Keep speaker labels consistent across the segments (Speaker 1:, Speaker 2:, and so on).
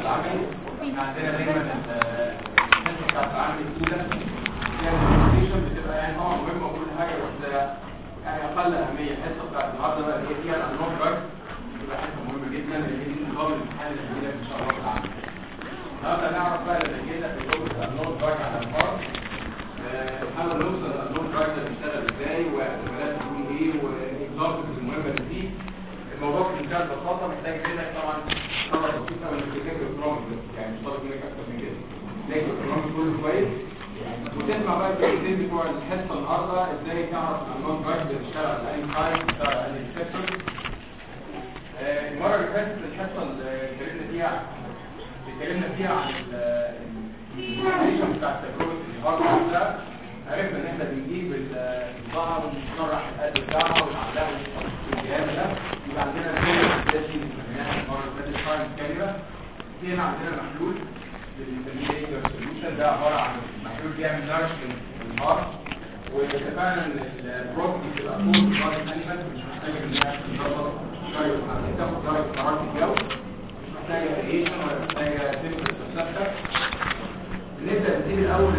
Speaker 1: العملي احنا عندنا دايما الحصه بتاعت العملي الاولى فيها البرزنتيشن بتبقى يعني طبعا مهمه وكل حاجه بس يعني اقل اهميه الحصه بتاعت النهارده بقى اللي هي فيها الانواع دراج بتبقى حصه مهمه جدا اللي هي دي نظام الامتحان اللي هيجي لك ان شاء الله تعالى النهارده نعرف بقى اللي هيجي لك الجزء الانواع دراج على الفرد نحاول نوصل الانواع دراج ده بيشتغل ازاي واحتمالات تكون ايه والاكزامبلز المهمه اللي فيه الموضوع في منتهى البساطه محتاج منك طبعا طبعا بسيطه وانك تذاكر البرامج بس يعني مش طالب منك اكتر من كده تذاكر البرامج كله كويس وتسمع بقى الكلمتين بتوع الحصه النهارده ازاي تعرف الانون دراج بتشتغل على اي تايم بتشتغل على اي ريسبتور المره اللي فاتت الحصه اللي اتكلمنا فيها اتكلمنا فيها عن الانيميشن بتاع تجربه الهارد ده عرفنا ان احنا بنجيب الظهر ونشرح القلب بتاعها ونعلقه في الجهاز ده يبقى عندنا الاساسي اللي سميناها المره اللي فاتت فاين كاميرا في هنا عندنا محلول بنسميه سوليوشن ده عباره عن محلول بيعمل نارشمنت للهارت واتفقنا ان البروك دي بتبقى فوق الهارت انيمال مش محتاجه ان هي تتظبط شويه تاخد درجه حراره الجو مش محتاجه ريشن ولا محتاجه تمبرتشر ثابته نبدا نبتدي الاول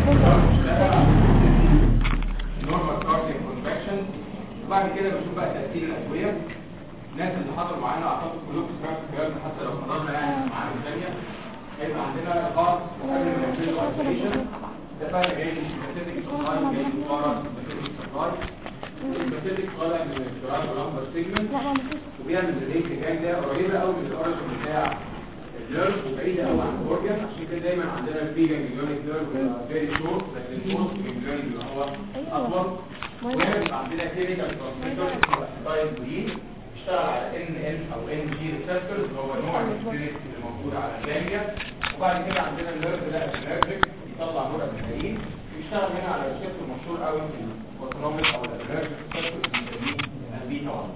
Speaker 1: نورمال كاردياك كونتراكشن وبعد كده بنشوف بقى تاثير الادويه الناس اللي حضروا معانا اعتقد كلكم سمعتوا الكلام ده حتى لو حضرنا يعني معانا ثانيه هيبقى عندنا خاص قبل ما نبتدي الايزوليشن ده بقى جاي من سبيسيفيك سبلاي جاي من بره سبيسيفيك سبلاي السبيسيفيك طالع من الجراج لامبر سيجمنت وبيعمل ريليت جانجليا قريبه قوي من الاوريجن بتاع النيرف وبعيده قوي عن الاورجن عشان كده دايما عندنا الفي جانجليونيك نيرف فيري شورت لكن البوست جانجليونيك بيبقى هو اطول وهنا بيبقى عندنا كلينيكال ترانسميتر اسمه اسيتايل كولين بيشتغل على ان ان او ان جي ريسبتورز هو نوع من السبيريت اللي موجود على الجانجليا وبعد كده عندنا النيرف ده النيرفك بيطلع نور ادرينالين بيشتغل هنا على ريسبتور مشهور قوي في الاوتونوميك او الادرينالين ريسبتور بنسميه البيتا 1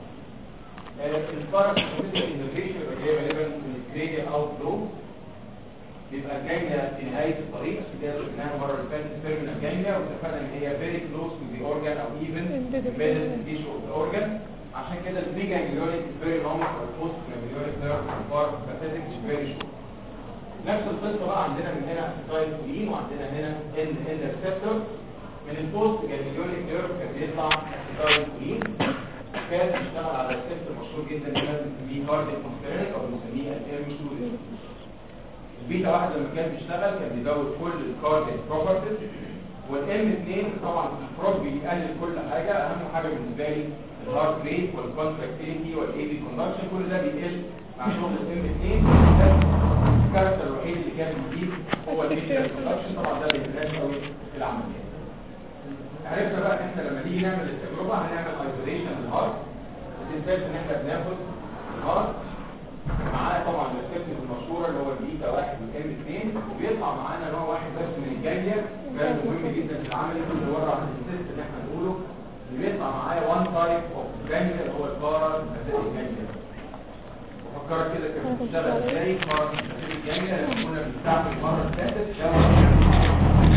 Speaker 1: الفرق في الانوفيشن اللي هي غالبا من الجريديا اوت فلو بيبقى الجانجليا في نهايه الطريق عشان كده قلناها المره اللي فاتت تيرمينال جانجليا واتفقنا ان هي فيري كلوز تو ذا اورجان او ايفن embedded in tissue of the organ عشان كده البري جانجليونيك is very long or post ganglionic nerve far pathetic is very short نفس القصه بقى عندنا من هنا اسيتايل كولين وعندنا هنا ان ان ريسبتور من البوست جانجليونيك نيرف كان بيطلع اسيتايل كولين كان بيشتغل على ريسبتور مشهور جدا اللي بنسميه كارديك كونستريك او بنسميه الام 2 البيتا واحد لما كان بيشتغل كان بيزود كل الكارديك بروبرتيز والام 2 طبعا الفروج بيقلل كل حاجه اهم حاجه بالنسبه لي الهارت ريت والكونتراكتيليتي والاي بي كوندكشن كل ده بيقل مع شغل الام 2 بس الكاركتر الوحيد اللي كان بيزيد هو الفيشيال كوندكشن طبعا ده بيبقاش قوي في العمليه عرفنا بقى ان احنا لما نيجي نعمل التجربه هنعمل ايزوليشن للهارت ما تنساش ان احنا بناخد الهارت معاه طبعا الريسبتور المشهوره اللي هو البيتا واحد والام 2 وبيطلع معانا نوع واحد بس من الجانجليا ده مهم جدا في العمل كل مره عن التست اللي احنا نقوله اللي بيطلع معايا وان تايب اوف جانجليا اللي هو البارا سيمباثيك جانجليا وفكرت كده كانت بتشتغل ازاي بارا سيمباثيك جانجليا لما كنا بنستعمل المره اللي فاتت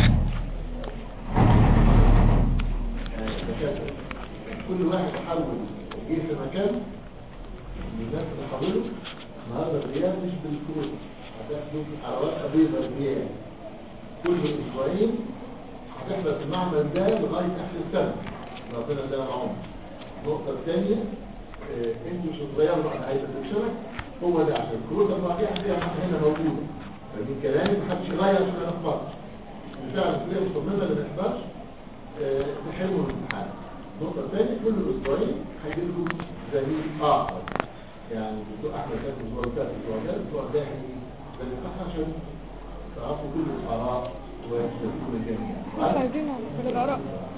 Speaker 2: كل واحد يحول جه في مكان الناس اللي حوله النهارده الرياض مش بالكود هتاخده على ورقه بيضاء رياض كل اسبوعين هتحضر في المعمل ده لغايه اخر السنه ربنا ادانا عمر النقطه الثانيه آه، انتوا مش هتغيروا بعد عايز الدكتوره هو ده عشان الكروت الرابعه هتلاقيها هنا موجوده فمن كلامي محدش يغير عشان ما نحفظش بالفعل تلاقي مصممه اللي ما نحفظش آه، نحلوا الامتحان النقطة الثانية كل أسبوعين هيجي لكم دليل آخر يعني الدكتور أحمد كان الأسبوع اللي فات الأسبوع ده الأسبوع ده يعني دليل آخر عشان تعرفوا كل الآراء وتكون الجميع
Speaker 3: مش عايزين كل الآراء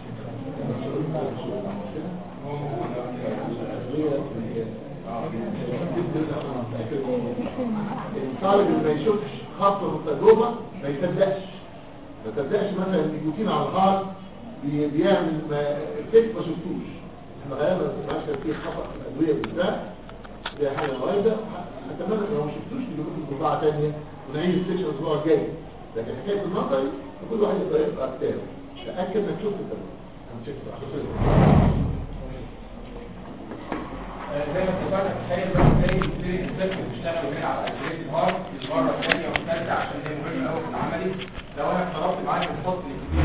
Speaker 2: الطالب اللي ما يشوفش خطوة في التجربة ما يصدقش ما يصدقش مثلا النيكوتين على الخط بي- بيعمل ما الفيك ما شفتوش احنا غيرنا المعاشر فيه خطأ في الأدوية بالذات دي حاجة غايبة أتمنى لو ما شفتوش تجيبوا لكم بضاعة تانية ونعيد السيشن الأسبوع الجاي لكن حكاية النظري كل واحد يقدر يقرأ كتاب تأكد انك شفت التجربة هنشوف
Speaker 1: زي ما اتفقنا تخيل بقى ازاي السيريز السيستم بيشتغل هنا على اجهزه الهارد المره الثانيه والثالثه عشان دي مهمه قوي في العملي لو انا افترضت معاك الخط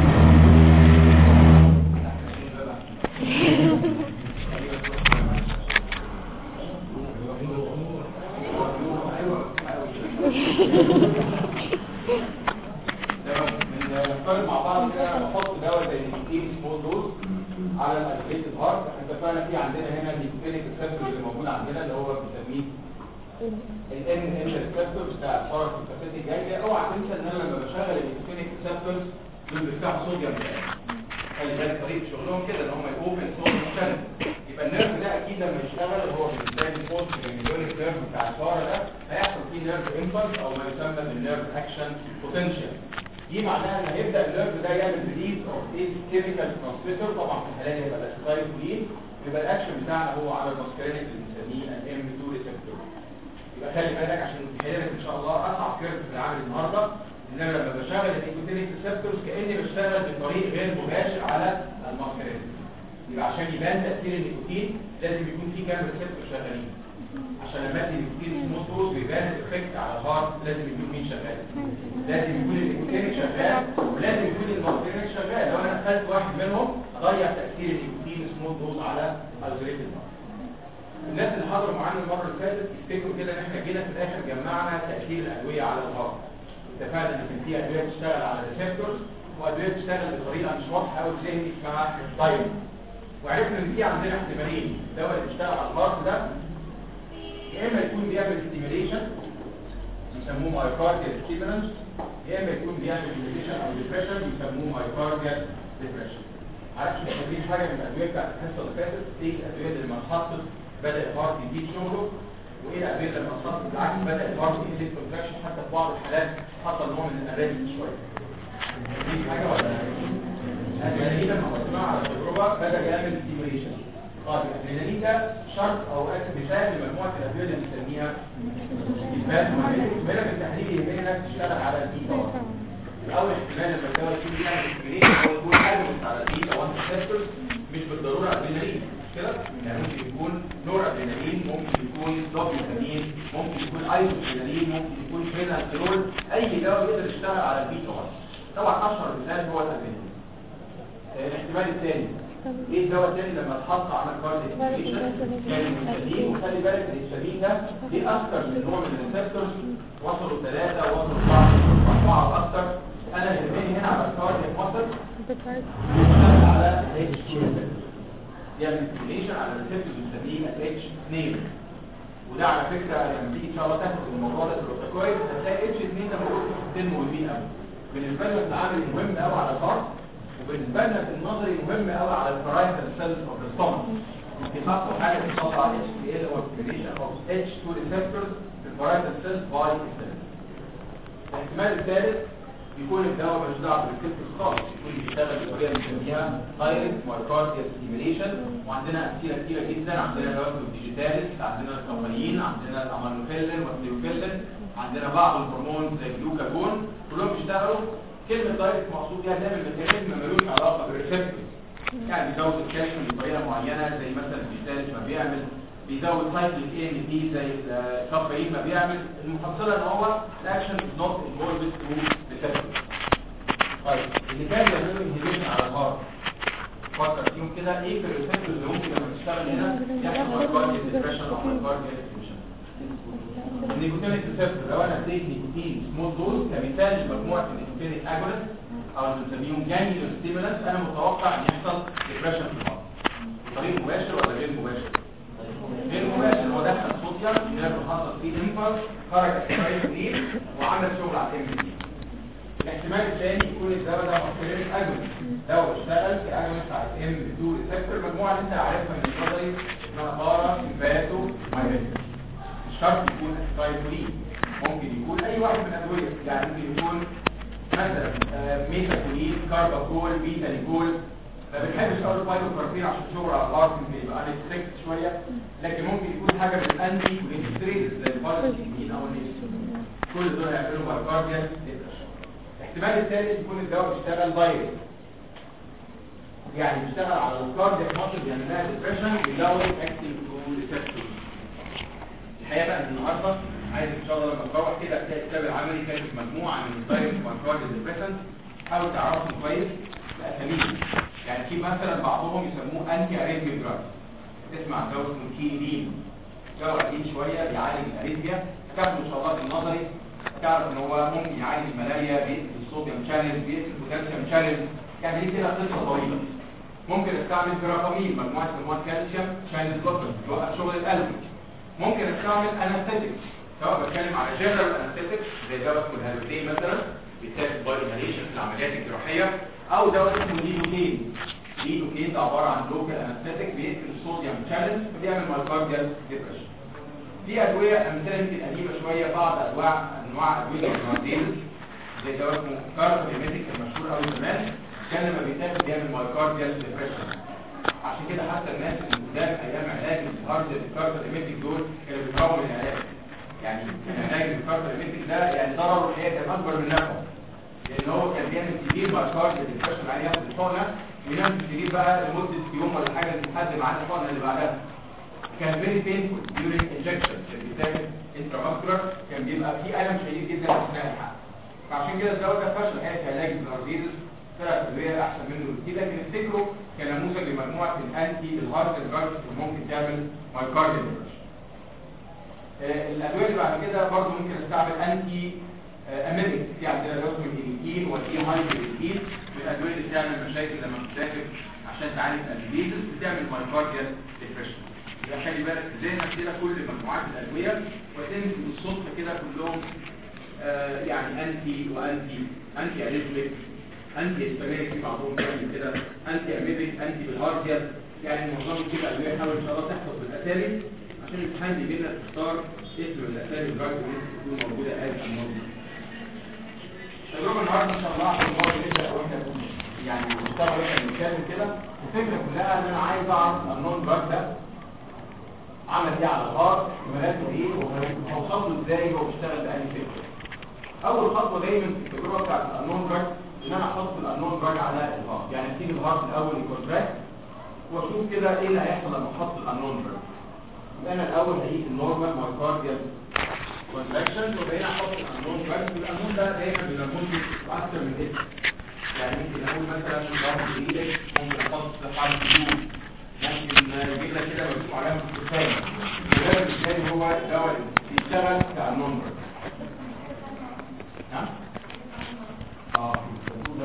Speaker 1: نفترض مع بعض كده نحط دواء زي النيكوتين سمول دوز على الاجهزه الهارد احنا اتفقنا في عندنا هنا النيكوتينيك ريسبتور اللي موجود عندنا اللي هو بنسميه الان ان ريسبتور بتاع الفارس الكاسيتي الجايه اوعى تنسى ان انا لما بشغل النيكوتينيك ريسبتورز دول بيفتحوا صوديوم خلي بالك طريقه شغلهم كده ان هم يوبن صوت مختلف يبقى النيرف ده اكيد لما يشتغل هو بالنسبه لي الفوز المليونيك نيرف بتاع الفاره ده هيحصل فيه نيرف امبلس او ما يسمى بالنيرف اكشن بوتنشال دي معناها ان هيبدا النيرف ده يعمل ريليز اوف ايه كيميكال ترانسميتر طبعا في الحالات دي هيبقى الاسيتايلكولين يبقى الاكشن بتاعنا هو على الماسكرينيك اللي بنسميه الام 2 ريسبتور يبقى خلي بالك عشان تحيرك ان شاء الله اصعب كيرف في العمل النهارده ان انا لما بشغل الايكوتينيك ريسبتورز كاني بشتغل بطريق غير مباشر على الماسكرينيك يبقى عشان يبان تاثير النيكوتين لازم يكون في كام ريسبتور شغالين عشان لما ادي النيكوتين سموث ويبان الافكت على الهارت لازم يكون مين شغال لازم يكون النيكوتين شغال ولازم يكون الماسكرينيك شغال لو انا خدت واحد منهم اضيع تاثير النيكوتين سموث دوز على الجوريثم الناس اللي حضروا معانا المره اللي فاتت يفتكروا كده ان احنا جينا في الاخر جمعنا تاثير الادويه على الهارت اتفقنا ان كان في ادويه بتشتغل على الريسبتورز وادويه بتشتغل بطريقه مش واضحه قوي ذهني اسمها التايم وعرفنا ان في عندنا احتمالين الدواء اللي بيشتغل على الهارت ده يا اما يكون بيعمل ستيميليشن يسموه مايوكارديال ستيمولانس يا اما يكون بيعمل ستيميليشن او ديبريشن يسموه مايوكارديال ديبريشن عارف فاكرين حاجه من الادويه بتاعت الحصه اللي فاتت ايه الادويه اللي لما اتحطت بدا الهارت يزيد شغله وايه الادويه اللي لما اتحطت بالعكس بدا الهارت يزيد كونتراكشن حتى في بعض الحالات حصل نوع من الاريست شويه دي حاجه ولا الادرينالين لما بسمعها على التجربه بدا يعمل ستيميليشن طيب الادرينالين ده شرط او مثال لمجموعه الادويه اللي بنسميها بالك التحليل يهمني انك تشتغل على البيتا اول احتمال لما الدواء يكون بيعمل ستيميليشن هو يكون اجنس على البيتا 1 ريسبتورز مش بالضروره ادرينالين كده يعني ممكن يكون نور ادرينالين ممكن يكون دوبامين ممكن يكون ايزوادرينالين ممكن يكون فينالكلول اي دواء يقدر يشتغل على البيتا 1 طبعا اشهر مثال هو الادرينالين الاحتمال الثاني ايه الدواء الثاني لما اتحط على كارد انفليشن كان الانسولين وخلي بالك ان الانسولين ده ليه اكثر من نوع من الريسبتورز وصلوا ثلاثه وصلوا اربعه وصلوا اربعه واكثر انا يهمني هنا على الكارد مصر بيشتغل على اتش 2 يعمل انفليشن على الريسبتور بنسميه اتش 2 وده على فكره لما تيجي ان شاء الله تاخد الموضوع ده في البروتوكول هتلاقي اتش 2 ده موجود في السن مهمين قوي بالنسبه لنا في العمل مهم قوي على الهارت وبالنسبه لنا في النظري مهم قوي على الفرايتال سيلز اوف ذا ستومك بيحطوا حاجه بتطلع اتش بي ال او اكتيفيشن اوف اتش 2 ريسبتورز في الفرايتال سيلز باي الاحتمال الثالث يكون الدواء مش دعوه بالريسبتورز خالص يكون بيشتغل بطريقه بنسميها دايركت مايوكارديال ستيميليشن وعندنا امثله كتيره جدا عندنا دواء الديجيتاليس عندنا الكومالين عندنا الامانوفيلين والثيوفيلين عندنا بعض الهرمون زي الجلوكاجون كلهم بيشتغلوا كلمة دايركت مقصود بيها نعمل ميكانيزم ملوش علاقة بالريسبتور يعني بيزود الكالسيوم بطريقة معينة زي مثلا البيتاليس ما بيعمل بيزود سايكل اي ان بي زي الكافيين ما بيعمل المحصلة ان هو الاكشن از نوت انفولد تو ريسبتور طيب اللي كان بيعملوا انهيبيشن على الهارت فكر فيهم كده ايه في الريسبتور اللي ممكن لما تشتغل هنا يحصل مايكارديال ديبريشن او مايكارديال النيكوتينيك ريسبتور لو انا اديت نيكوتين سمول دوز كمثال لمجموعه النيكوتينيك اجونست او اللي بنسميهم جانجليو ستيمولانس انا متوقع ان يحصل ديبريشن في الهارت بطريق مباشر ولا غير مباشر؟ غير مباشر هو دخل صوديوم النيرف حصل فيه امبلس خرج اسرائيل جديد وعمل شغل على الام دي الاحتمال الثاني يكون الدواء ده ماسكرينيك اجونست دواء اشتغل كاجونست على الام 2 ريسبتور المجموعه اللي انت عارفها من النظري اسمها بارا سيمباتو مايريتس شرط يكون اسيتايلكولين ممكن يكون اي واحد من الادويه يعني ممكن يكون مثلا ميتاكولين كارباكول بيتانيكول ما بنحبش اقول فايتوكاربين عشان شغل على الارض بيبقى انستريكت شويه لكن ممكن يكون حاجه من الانتي كولينستريز زي الفالسيتين او النيستين كل دول هيعملوا مايكارديال الاحتمال الثالث يكون الدواء بيشتغل دايركت يعني بيشتغل على الكاردياك ماسل بيعمل لها ديبريشن ويزود اكتيف فول سيكتور الحقيقه بقى ان النهارده عايز ان شاء الله لما تروح كده تلاقي الكتاب العملي كاتب مجموعه من الدايركت مايكرويد ديبريسنت حاول تعرفهم كويس باساميهم يعني في مثلا بعضهم يسموه انتي اريثميك دراج تسمع دواء اسمه كينين دواء قديم شويه بيعالج الاريثميا تاخده ان شاء الله في النظري تعرف ان هو ممكن يعالج الملاريا بيقتل الصوديوم شانل بيقتل البوتاسيوم شانل يعني دي كده قصه طويله ممكن استعمل بيرافامين مجموعه هرمونات كالسيوم شانل بلوكر بيوقف شغل القلب ممكن استعمل انستيتيك سواء بتكلم على جنرال انستيتيك زي دواء اسمه الهالوتين مثلا بيتاخد باي انهاليشن في العمليات الجراحيه او دواء اسمه ليدوكين ليدوكين ده عباره عن لوكال انستيتيك بيقتل الصوديوم شانل فبيعمل مايكارديال ديبريشن في ادويه امثله يمكن قديمه شويه بعض انواع انواع ادويه الجرانديل زي دواء اسمه كاربوميتيك المشهور قوي زمان كان لما بيتاخد بيعمل مايكارديال ديبريشن عشان كده حتى الناس اللي قدام ايام علاج الهارد الكاربوميتيك دول كانوا بيكرهوا من العلاج يعني علاج الكاربوميتيك ده يعني ضرره الحقيقه كان اكبر من نفعه لان هو كان بيعمل سرير مايكارديال ديبريشن عليه ياخد الحقنه وينام في السرير بقى لمده يوم ولا حاجه لحد ما عاد الحقنه اللي بعدها كان فيري بينفول during injection كان بيتاخد انترافاسكولار كان بيبقى فيه الم شديد جدا اثناء الحقن فعشان كده الدواء ده فشل الحقيقه في علاج الارزيز ثلاث ادويه احسن منه بكتير لكن افتكروا كنموذج لمجموعه الانتي الهارت دراجز اللي ممكن تعمل مايكارديال الادويه اللي بعد كده برضه ممكن استعمل انتي اميريك في عندنا دواء اسمه الانيكين وفي هايدروكين من الادويه اللي بتعمل مشاكل لما بتذاكر عشان تعالج الانبيزس بتعمل مايكارديال ديبريشن يبقى خلي بالك ذهنك كده كل مجموعات الادويه وتنزل بالصدفه كده كلهم آه يعني انتي وانتي انتي اريثميك انتي اسبانيك في بعضهم بيعمل كده انتي اميبيك انتي بالهارديال يعني معظم كده ادويه حاول ان شاء الله تحفظ بالاسامي عشان الامتحان يجي لك تختار اسم الاسامي الدراج اللي تكون موجوده قاعد في الموضوع تجربه النهارده ان شاء الله عشان برضه نبدا واحنا يعني نشتغل واحنا بنتكلم كده الفكره كلها ان انا عايز اعرف النون دراج ده عمل ايه على الهارت احتمالاته ايه وهوصل له ازاي هو بيشتغل بأنهي فكره اول خطوه دايما في التجربه بتاعت الانون دراج ان انا احط الانون دراج على الهارت يعني اسيب الهارت الاول يكونتراكت واشوف كده ايه اللي هيحصل لما احط الانون دراج يبقى انا الاول هقيس النورمال مايكارديال كونتراكشن وبعدين احط الانون دراج الانون ده دايما بنرمز اكتر من اسم يعني ممكن اقول مثلا ضغط ايدك ممكن احط حرف يو ممكن يجيب لك كده مرسوم علامه الثاني الكلام الثاني هو دواء بيشتغل كالنون دراج ها اه ده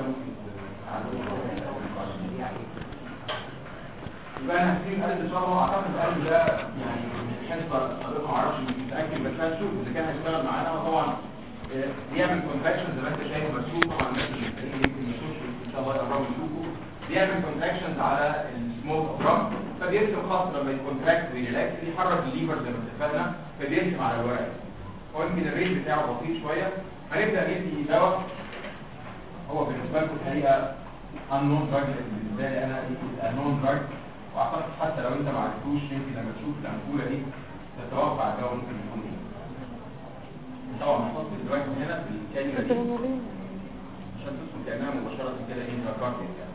Speaker 1: يبقى انا هسيب القلب ان شاء الله اعتقد القلب ده يعني الحصه السابقه ما اعرفش مش متاكد بس هنشوف اذا كان هيشتغل معانا وطبعا بيعمل كونتراكشن زي ما انت شايف مرسوم طبعا الناس اللي يمكن ما يشوفش ان شاء الله يقربوا يشوفوا بيعمل كونتراكشنز على السموك اوف فبيرسم خط لما يكونتراكت ريلاكس بيحرك الليفر زي ما اتفقنا فبيرسم على الورق هو يمكن الريت بتاعه بسيط شويه هنبدا ندي دواء هو بالنسبه لكم الحقيقه unknown drug بالنسبه لي انا unknown drug واعتقد حتى لو انت ما عرفتوش يمكن لما تشوف الانبوله دي تتوقع الدواء ممكن يكون ايه طبعا بنحط دلوقتي هنا في الكاميرا دي عشان تدخل كانها مباشره كده انتراكارديال يعني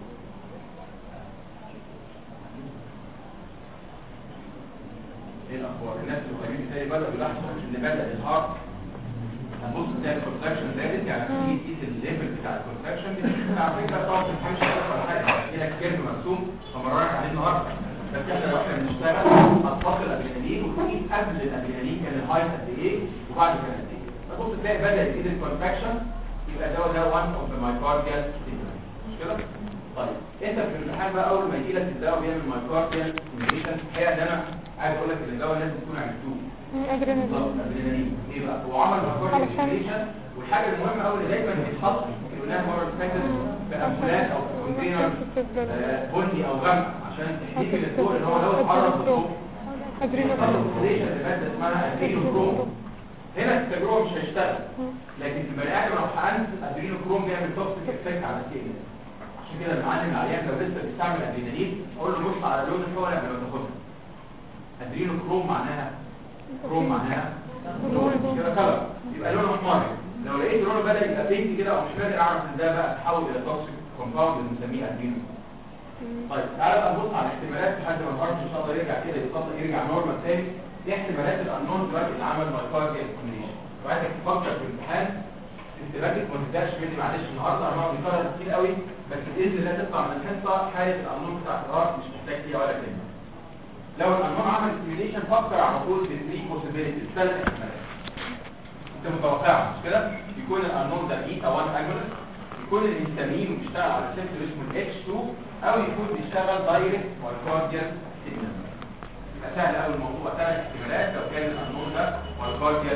Speaker 1: ايه الاخبار الناس اللي قريبين تاني بدأوا يلاحظوا ان بدأ الهارت هنبص تلاقي الكونتراكشن زادت يعني تيجي تقيس الليفل بتاع الكونتراكشن على فكره طبعا ما تفهمش ولا حاجه هي كيرف مرسوم فمررك عليه النهارده بس احنا لو احنا بنشتغل هتحط الادرينالين وتقيس قبل الادرينالين كان الهايت قد ايه وبعد كان قد ايه فتبص تلاقي بدأ يزيد الكونتراكشن يبقى ده ده 1 اوف ذا مايكارديال مش كده؟ طيب انت في الامتحان بقى اول ما يجي لك الدواء بيعمل مايكارديال ستيميوليشن هي ده انا عايز اقول لك ان الدواء لازم تكون عرفتوه بالظبط ادرينالين ايه بقى هو عمل مايكارديال ستيميوليشن والحاجه المهمه قوي اللي دايما بيتحط اللي قلناها المره اللي فاتت في امبولات او في كونتينر بني او غامق عشان تحميه من الضوء ان هو لو اتعرض للضوء ادرينالين اللي ماده اسمها ادرينوكروم هنا في التجربه مش هيشتغل لكن في البني ادم لو حقنت ادرينوكروم بيعمل توكسيك افكت على الكلى عشان كده المعلم العيان لو لسه بيستعمل ادرينالين اقول له بص على لون الحقنه قبل ما تاخدها ادرينوكروم معناها كروم معناها لون كده كلر يبقى لونه احمر لو لقيت لونه بدا يبقى بينك كده او مش قادر اعرف ان ده بقى تحول الى توكسيك كومباوند بنسميه ادرينو طيب تعالى بقى نبص على الاحتمالات لحد ما الهارت ان شاء الله يرجع كده يتفضل يرجع نورمال تاني دي احتمالات الانون دلوقتي اللي عمل مايكارديال كومبينيشن وعايزك تفكر في الامتحان استباكك ما تبداش مني معلش النهارده انا بيكرر كتير قوي بس باذن الله تطلع من الحصه حاله الانون بتاعت الهارت مش محتاج فيها ولا كلمه لو الانون عمل كومبينيشن فكر على طول في 3 بوسيبيليتيز ثلاث احتمالات انت متوقع مش كده يكون الانون ده بيتا 1 اجونست يكون الهستامين بيشتغل على ريسبتور اسمه الاتش 2 او يكون بيشتغل دايركت مايكارديال سيجنال يبقى سهل قوي الموضوع ثلاث احتمالات لو كان الانون ده مايكارديال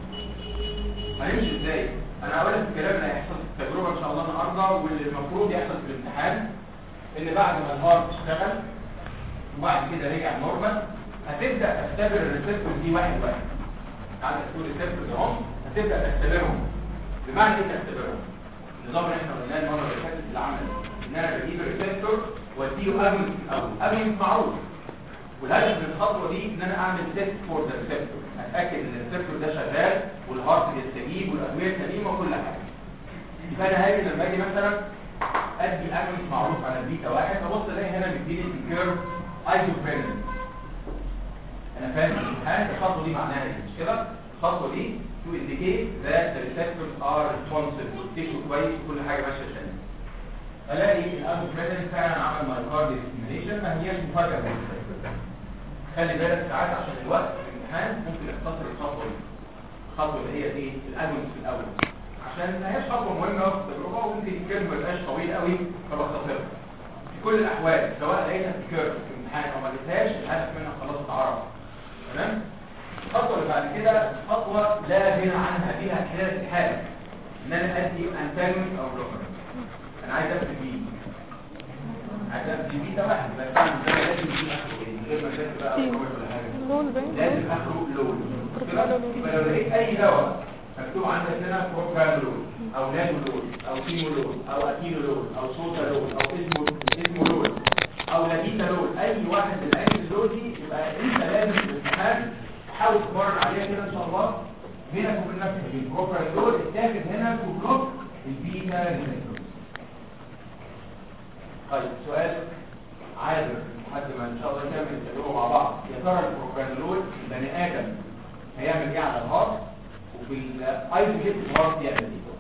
Speaker 1: هنمشي ازاي انا هقول لك الكلام اللي هيحصل في التجربه ان شاء الله النهارده واللي المفروض يحصل في الامتحان ان بعد ما الهارت اشتغل وبعد كده رجع نورمال هتبدا تختبر الريسبتور دي واحد واحد عندك تو ريسبتورز اهم هتبدا تختبرهم بمعنى ايه تختبرهم النظام اللي احنا قلناه المره اللي فاتت اللي عمل ان انا بجيب الريسبتور واديله اجنس الاول اجنس معروف والهدف من الخطوه دي ان انا اعمل تيست فور ذا ريسبتور اتاكد ان الريسبتور ده شغال والهارت بيستجيب والادويه سليمه وكل حاجه يبقى انا هاجي لما اجي مثلا ادي اجنس معروف على البيتا واحد ابص الاقي هنا بيديني الكيرف ايزوفرينين انا فاهم الامتحان الخطوه دي معناها ايه مش كده الخطوه دي to indicate that the receptors are responsive والتيشو كويس وكل حاجه ماشيه تمام الاقي الانفرينين فعلا عمل مايكارديال ستيميليشن ما هياش مفاجاه بالنسبه لي خلي بالك ساعات عشان الوقت في الامتحان ممكن يختصر الخطوه دي الخطوه اللي هي ايه الاجنس في الاول عشان ما هياش خطوه مهمه قوي في التجربه وممكن الكيرف ما يبقاش طويل قوي فبختصرها في كل الاحوال سواء لقيتها في كيرف في الامتحان او ما لقيتهاش الهدف منها خلاص اتعرف تمام الخطوه اللي بعد كده خطوه لا غنى عنها فيها خلال الحاله ان انا ادي انتاجونست او بلوكر انا عايز ابدا بيه عايز ابدا بيه ده واحد بس ده لازم يجي اخره ايه من غير ما تذاكر بقى أو ولا حاجه
Speaker 3: لون باين
Speaker 1: لازم اخره لون كده يبقى لو لقيت اي دواء مكتوب عندك هنا بروبرانولول او نادولول او سيمولول او اتينولول او سوتالول او اسمو اسمولول او لاديتالول اي واحد من الاجل دول دي يبقى انت لازم في الامتحان تحاول تتمرن عليها كده ان شاء الله بينك وبين نفسك البروبرانولول اتاخد هنا في بلوك البيتا ريسبتورز طيب سؤال عابر لحد ما ان شاء الله نكمل التجربه مع بعض يا ترى البروبرانولول البني ادم هيعمل ايه على الهارت وفي الايزوجيت الهارت يعمل ايه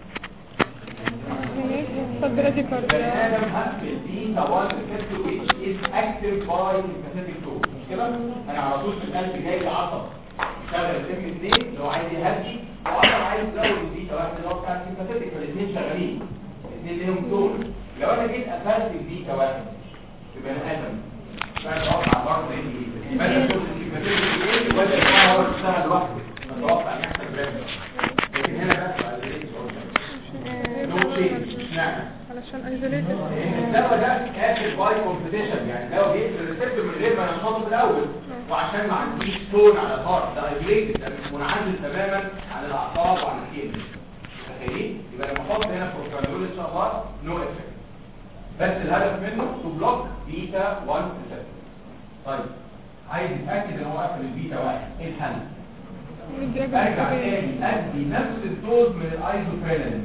Speaker 3: صدرتي
Speaker 1: بني
Speaker 3: كارديا
Speaker 1: ادم هقفل بيتا 1 ريسبتور which is active by specific tool مش كده انا على طول في القلب جاي لي عصب شغل الام 2 اللي هو عايز يهدي وعصب عايز يزود البيتا 1 اللي هو بتاع السيمباثيك فالاثنين شغالين الاثنين ليهم دور لو انا جيت قفلت البيتا 1 في بني ادم فانا اتوقع برضه ايه يبقى انا شغل السيمباثيك ايه ولا الدواء هو اللي اشتغل لوحده اتوقع ان يحصل بريد لكن هنا بس على الايه نو تشينج اشمعنى
Speaker 3: علشان ايزوليتد
Speaker 1: لان الدواء ده اخر باي كومبيتيشن يعني الدواء بيقفل الريسبتور من غير ما ينشطه في الاول وعشان ما عنديش تون على الهارت ده ايزوليتد ده مش منعزل تماما عن الاعصاب وعن الكيدني متخيلين يبقى لما احط هنا بروبرانول ان شاء الله نو افكت بس الهدف منه تو بلوك بيتا 1 ريسبتور طيب عايز يتاكد ان هو قفل البيتا 1 ايه الحل؟ ارجع تاني ادي نفس الدوز من الايزوفرينين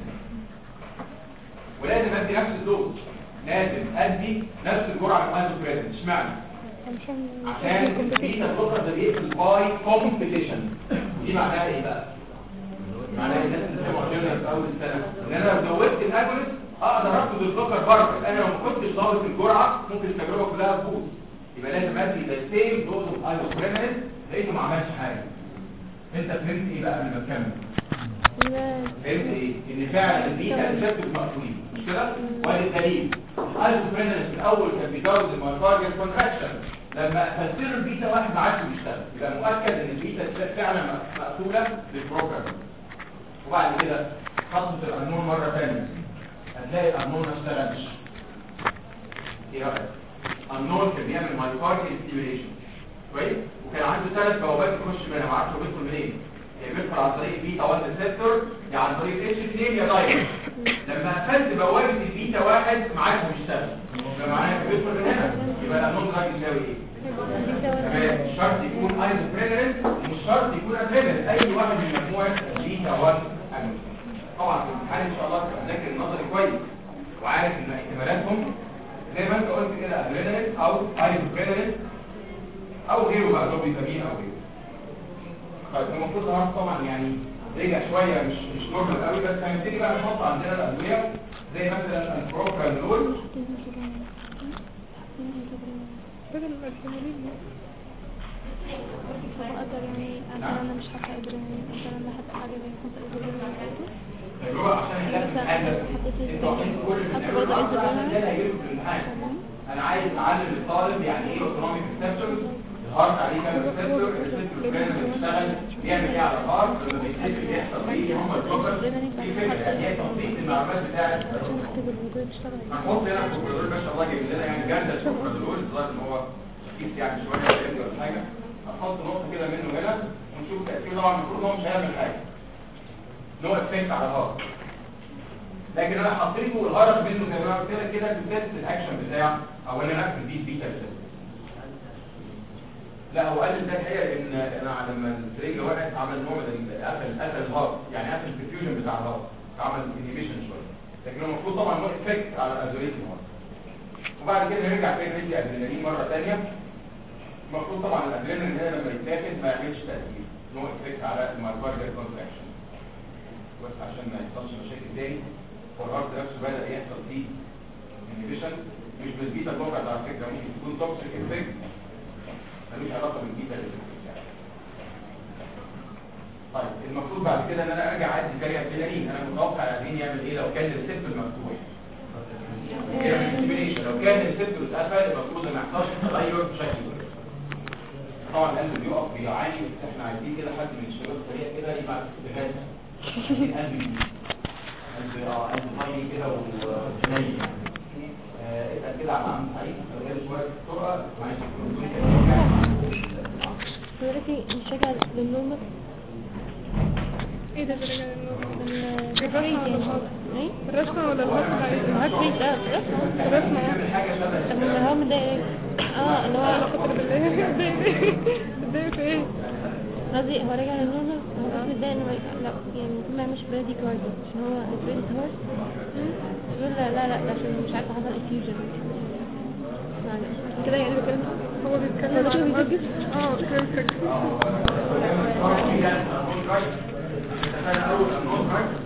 Speaker 1: ولازم ادي نفس الدوز لازم ادي نفس الجرعه من الايزوفرينين اشمعنى
Speaker 3: علشان
Speaker 1: عشان البيتا بلوكر ده بيقفل باي كومبيتيشن دي معناها ايه بقى معناها الناس اللي زي ما قلنا في اول السنه ان انا لو زودت الاجونست اقدر اخد البلوكر بره انا لو ما كنتش ضابط الجرعه ممكن التجربه كلها تبوظ يبقى لازم ادي ذا سيم دوز اوف ايزوفرينين لقيته ما عملش حاجه انت فهمت ايه بقى قبل ما تكمل فهمت ايه ان فعلا البيتا ريسبتور مقفولين مش كده وادي الدليل الايزوفرينين في الاول كان بيزود المايكارديال كونتراكشن لما قفلت له البيتا واحد ما عادش بيشتغل يبقى مؤكد ان البيتا فعلا مقفوله للبروجرام وبعد كده خطوه القانون مره ثانيه هتلاقي القانون ما اشتغلش ايه رايك القانون كان بيعمل مايكارديال ستيميليشن كويس وكان عنده ثلاث بوابات يخش منها ما اعرفش هو بيدخل منين يا بيدخل عن طريق بيتا 1 ريسبتور يا عن طريق اتش 2 يا دايركت لما قفلت بوابه البيتا واحد ما عادش بيشتغل يبقى معناها بيدخل من هنا يبقى القانون ده يساوي ايه تمام مش شرط يكون ايزوفرينين ومش شرط يكون ادرينالين اي واحد من مجموعه بيتا 1 اجونست طبعا في الامتحان ان شاء الله تبقى ذاكر النظري كويس وعارف ان احتمالاتهم زي ما انت قلت او ايزوبرينالين او غيره بقى دوبيتامين او غيره طيب المفروض الهارت طبعا يعني رجع شويه مش مش نورمال قوي بس هنبتدي بقى نحط عندنا الادويه زي مثلا البروبرانول
Speaker 3: بدل الادرينالين
Speaker 4: اقدر يعني انا انا مش حاطه ادرينالين مثلا انا حاطه حاجه زي حاطه ادرينالين
Speaker 1: تجربه عشان نلاقي حاجه انتوا عارفين كل اللي بنعمله ده عشان ده اللي هيجيبه في الامتحان انا عايز اعلم الطالب يعني ايه اوتونوميك ريسبتورز الهارت عليه كام ريسبتور الريسبتور كان بيشتغل بيعمل ايه على الهارت لما بيتسجل بيحصل ايه هم البروبر في فكره يعني هي تنظيم المعلومات بتاعت
Speaker 4: عشان اختبر الوزن بيشتغل
Speaker 1: هنحط هنا الكوبرادور ما شاء الله جايب لنا يعني جردل الكوبرادور لغايه ان هو كيس يعني شويه فاهمني ولا حاجه هنحط نقطه كده منه هنا ونشوف تاثيره طبعا المفروض ان هو مش هيعمل حاجه نو افكت على الهارت لكن انا حطيته الغرض منه زي ما قلت لك كده تست الاكشن بتاع او ان انا اكتب بيه بيتا ريسبتور لا هو قال ده الحقيقه ان انا لما الفريجه وقعت عمل نوع من ال- قفل قفل الهارت يعني قفل الفيوجن بتاع الهارت عمل انيبيشن شويه لكن هو المفروض طبعا له افكت على الازوليت الهارت وبعد كده نرجع تاني ندي ادرينالين مره ثانيه المفروض طبعا الادرينالين هنا لما يتاخد ما يعملش تاثير نو افكت على المايكارديال كونتراكشن بس عشان ما يحصلش مشاكل تاني والهارت نفسه بدا يحصل فيه انيبيشن مش بالبيتا بلوكر على فكره ممكن تكون توكسيك افكت ملوش علاقه بالبيتا ريسبتورز يعني. طيب المفروض بعد كده ان انا ارجع ادي كاري ادرينالين انا متوقع الادرينالين يعمل ايه لو كان الريسبتور مفتوح يعمل ستيميليشن لو كان الريسبتور اتقفل المفروض ما يحصلش تغير بشكل كبير طبعا القلب بيقف بيعاني بس احنا عايزين كده حد من الشباب سريع كده يبعت بجد عايزين قلب يجي. قلب اه قلب طيب كده ونايم آه، اسال كده على عم سعيد لو جالي شويه بسرعه معلش
Speaker 4: دلوقتي نشجع للنوم
Speaker 3: ايه ده درجة النور
Speaker 4: الهارت ايه
Speaker 3: الرسمة ولا الهارت عايز
Speaker 4: الهارت ريت ده رسمه
Speaker 3: الرسمة
Speaker 1: حاجه شبه
Speaker 4: طب اللي هو مضايق اه اللي
Speaker 3: لا
Speaker 4: هو
Speaker 3: خطر بالله اتضايق في ايه
Speaker 4: قصدي هو راجع للنورمال هو بس متضايق انه ما- لا يعني المفروض ما يعملش برادي كارديو عشان هو البريد هارت يقول لا لا لا ده عشان مش عارفه حصل افيوجن معلش كده يعني بكلم
Speaker 3: هو بيتكلم
Speaker 4: هو
Speaker 3: عن
Speaker 4: كده بيسجل؟
Speaker 3: اه كده بيسجل
Speaker 1: اول انون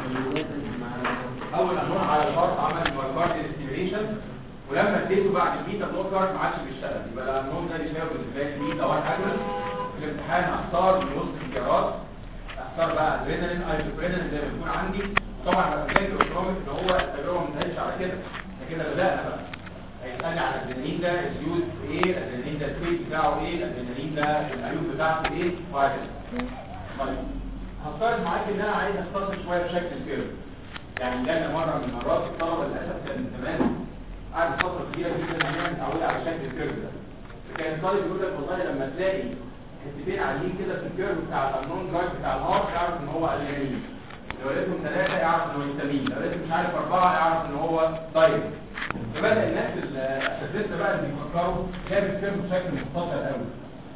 Speaker 1: اول انون على الهارت عمل مايكارديال ستيميليشن ولما اديته بعد البيتا بلوكر ما عادش بيشتغل يبقى الانون ده بيشاور بالنسبه لي بيتا واحد اجمل في الامتحان اختار من وسط الخيارات اختار بقى ادرينالين ايزوبرينالين زي ما بيكون عندي طبعا انا بذاكر اوتوميك ان هو التجربه ما انتهتش على كده احنا كده بدانا بقى هيسالني على الادرينالين ده اليوز ايه الادرينالين ده التريت بتاعه ايه الادرينالين ده العيوب بتاعته ايه وهكذا طيب هفترض معاك ان انا عايز اختصر شويه بشكل كيرف يعني جانا مره من المرات الطلبه للاسف كان زمان قعد فتره كبيره جدا ان هي متعوده على شكل الكيرف ده فكان الطالب يقول لك والله لما تلاقي حتتين عاليين كده في الكيرف بتاع النون جارد بتاع الهارت اعرف ان هو ادرينالين لو لقيتهم ثلاثه اعرف ان هو هيستامين لو لقيتهم مش عارف اربعه اعرف ان هو دايركت فبدا الناس الاساتذه بقى اللي بيفكروا جاب الكيرف بشكل مختصر قوي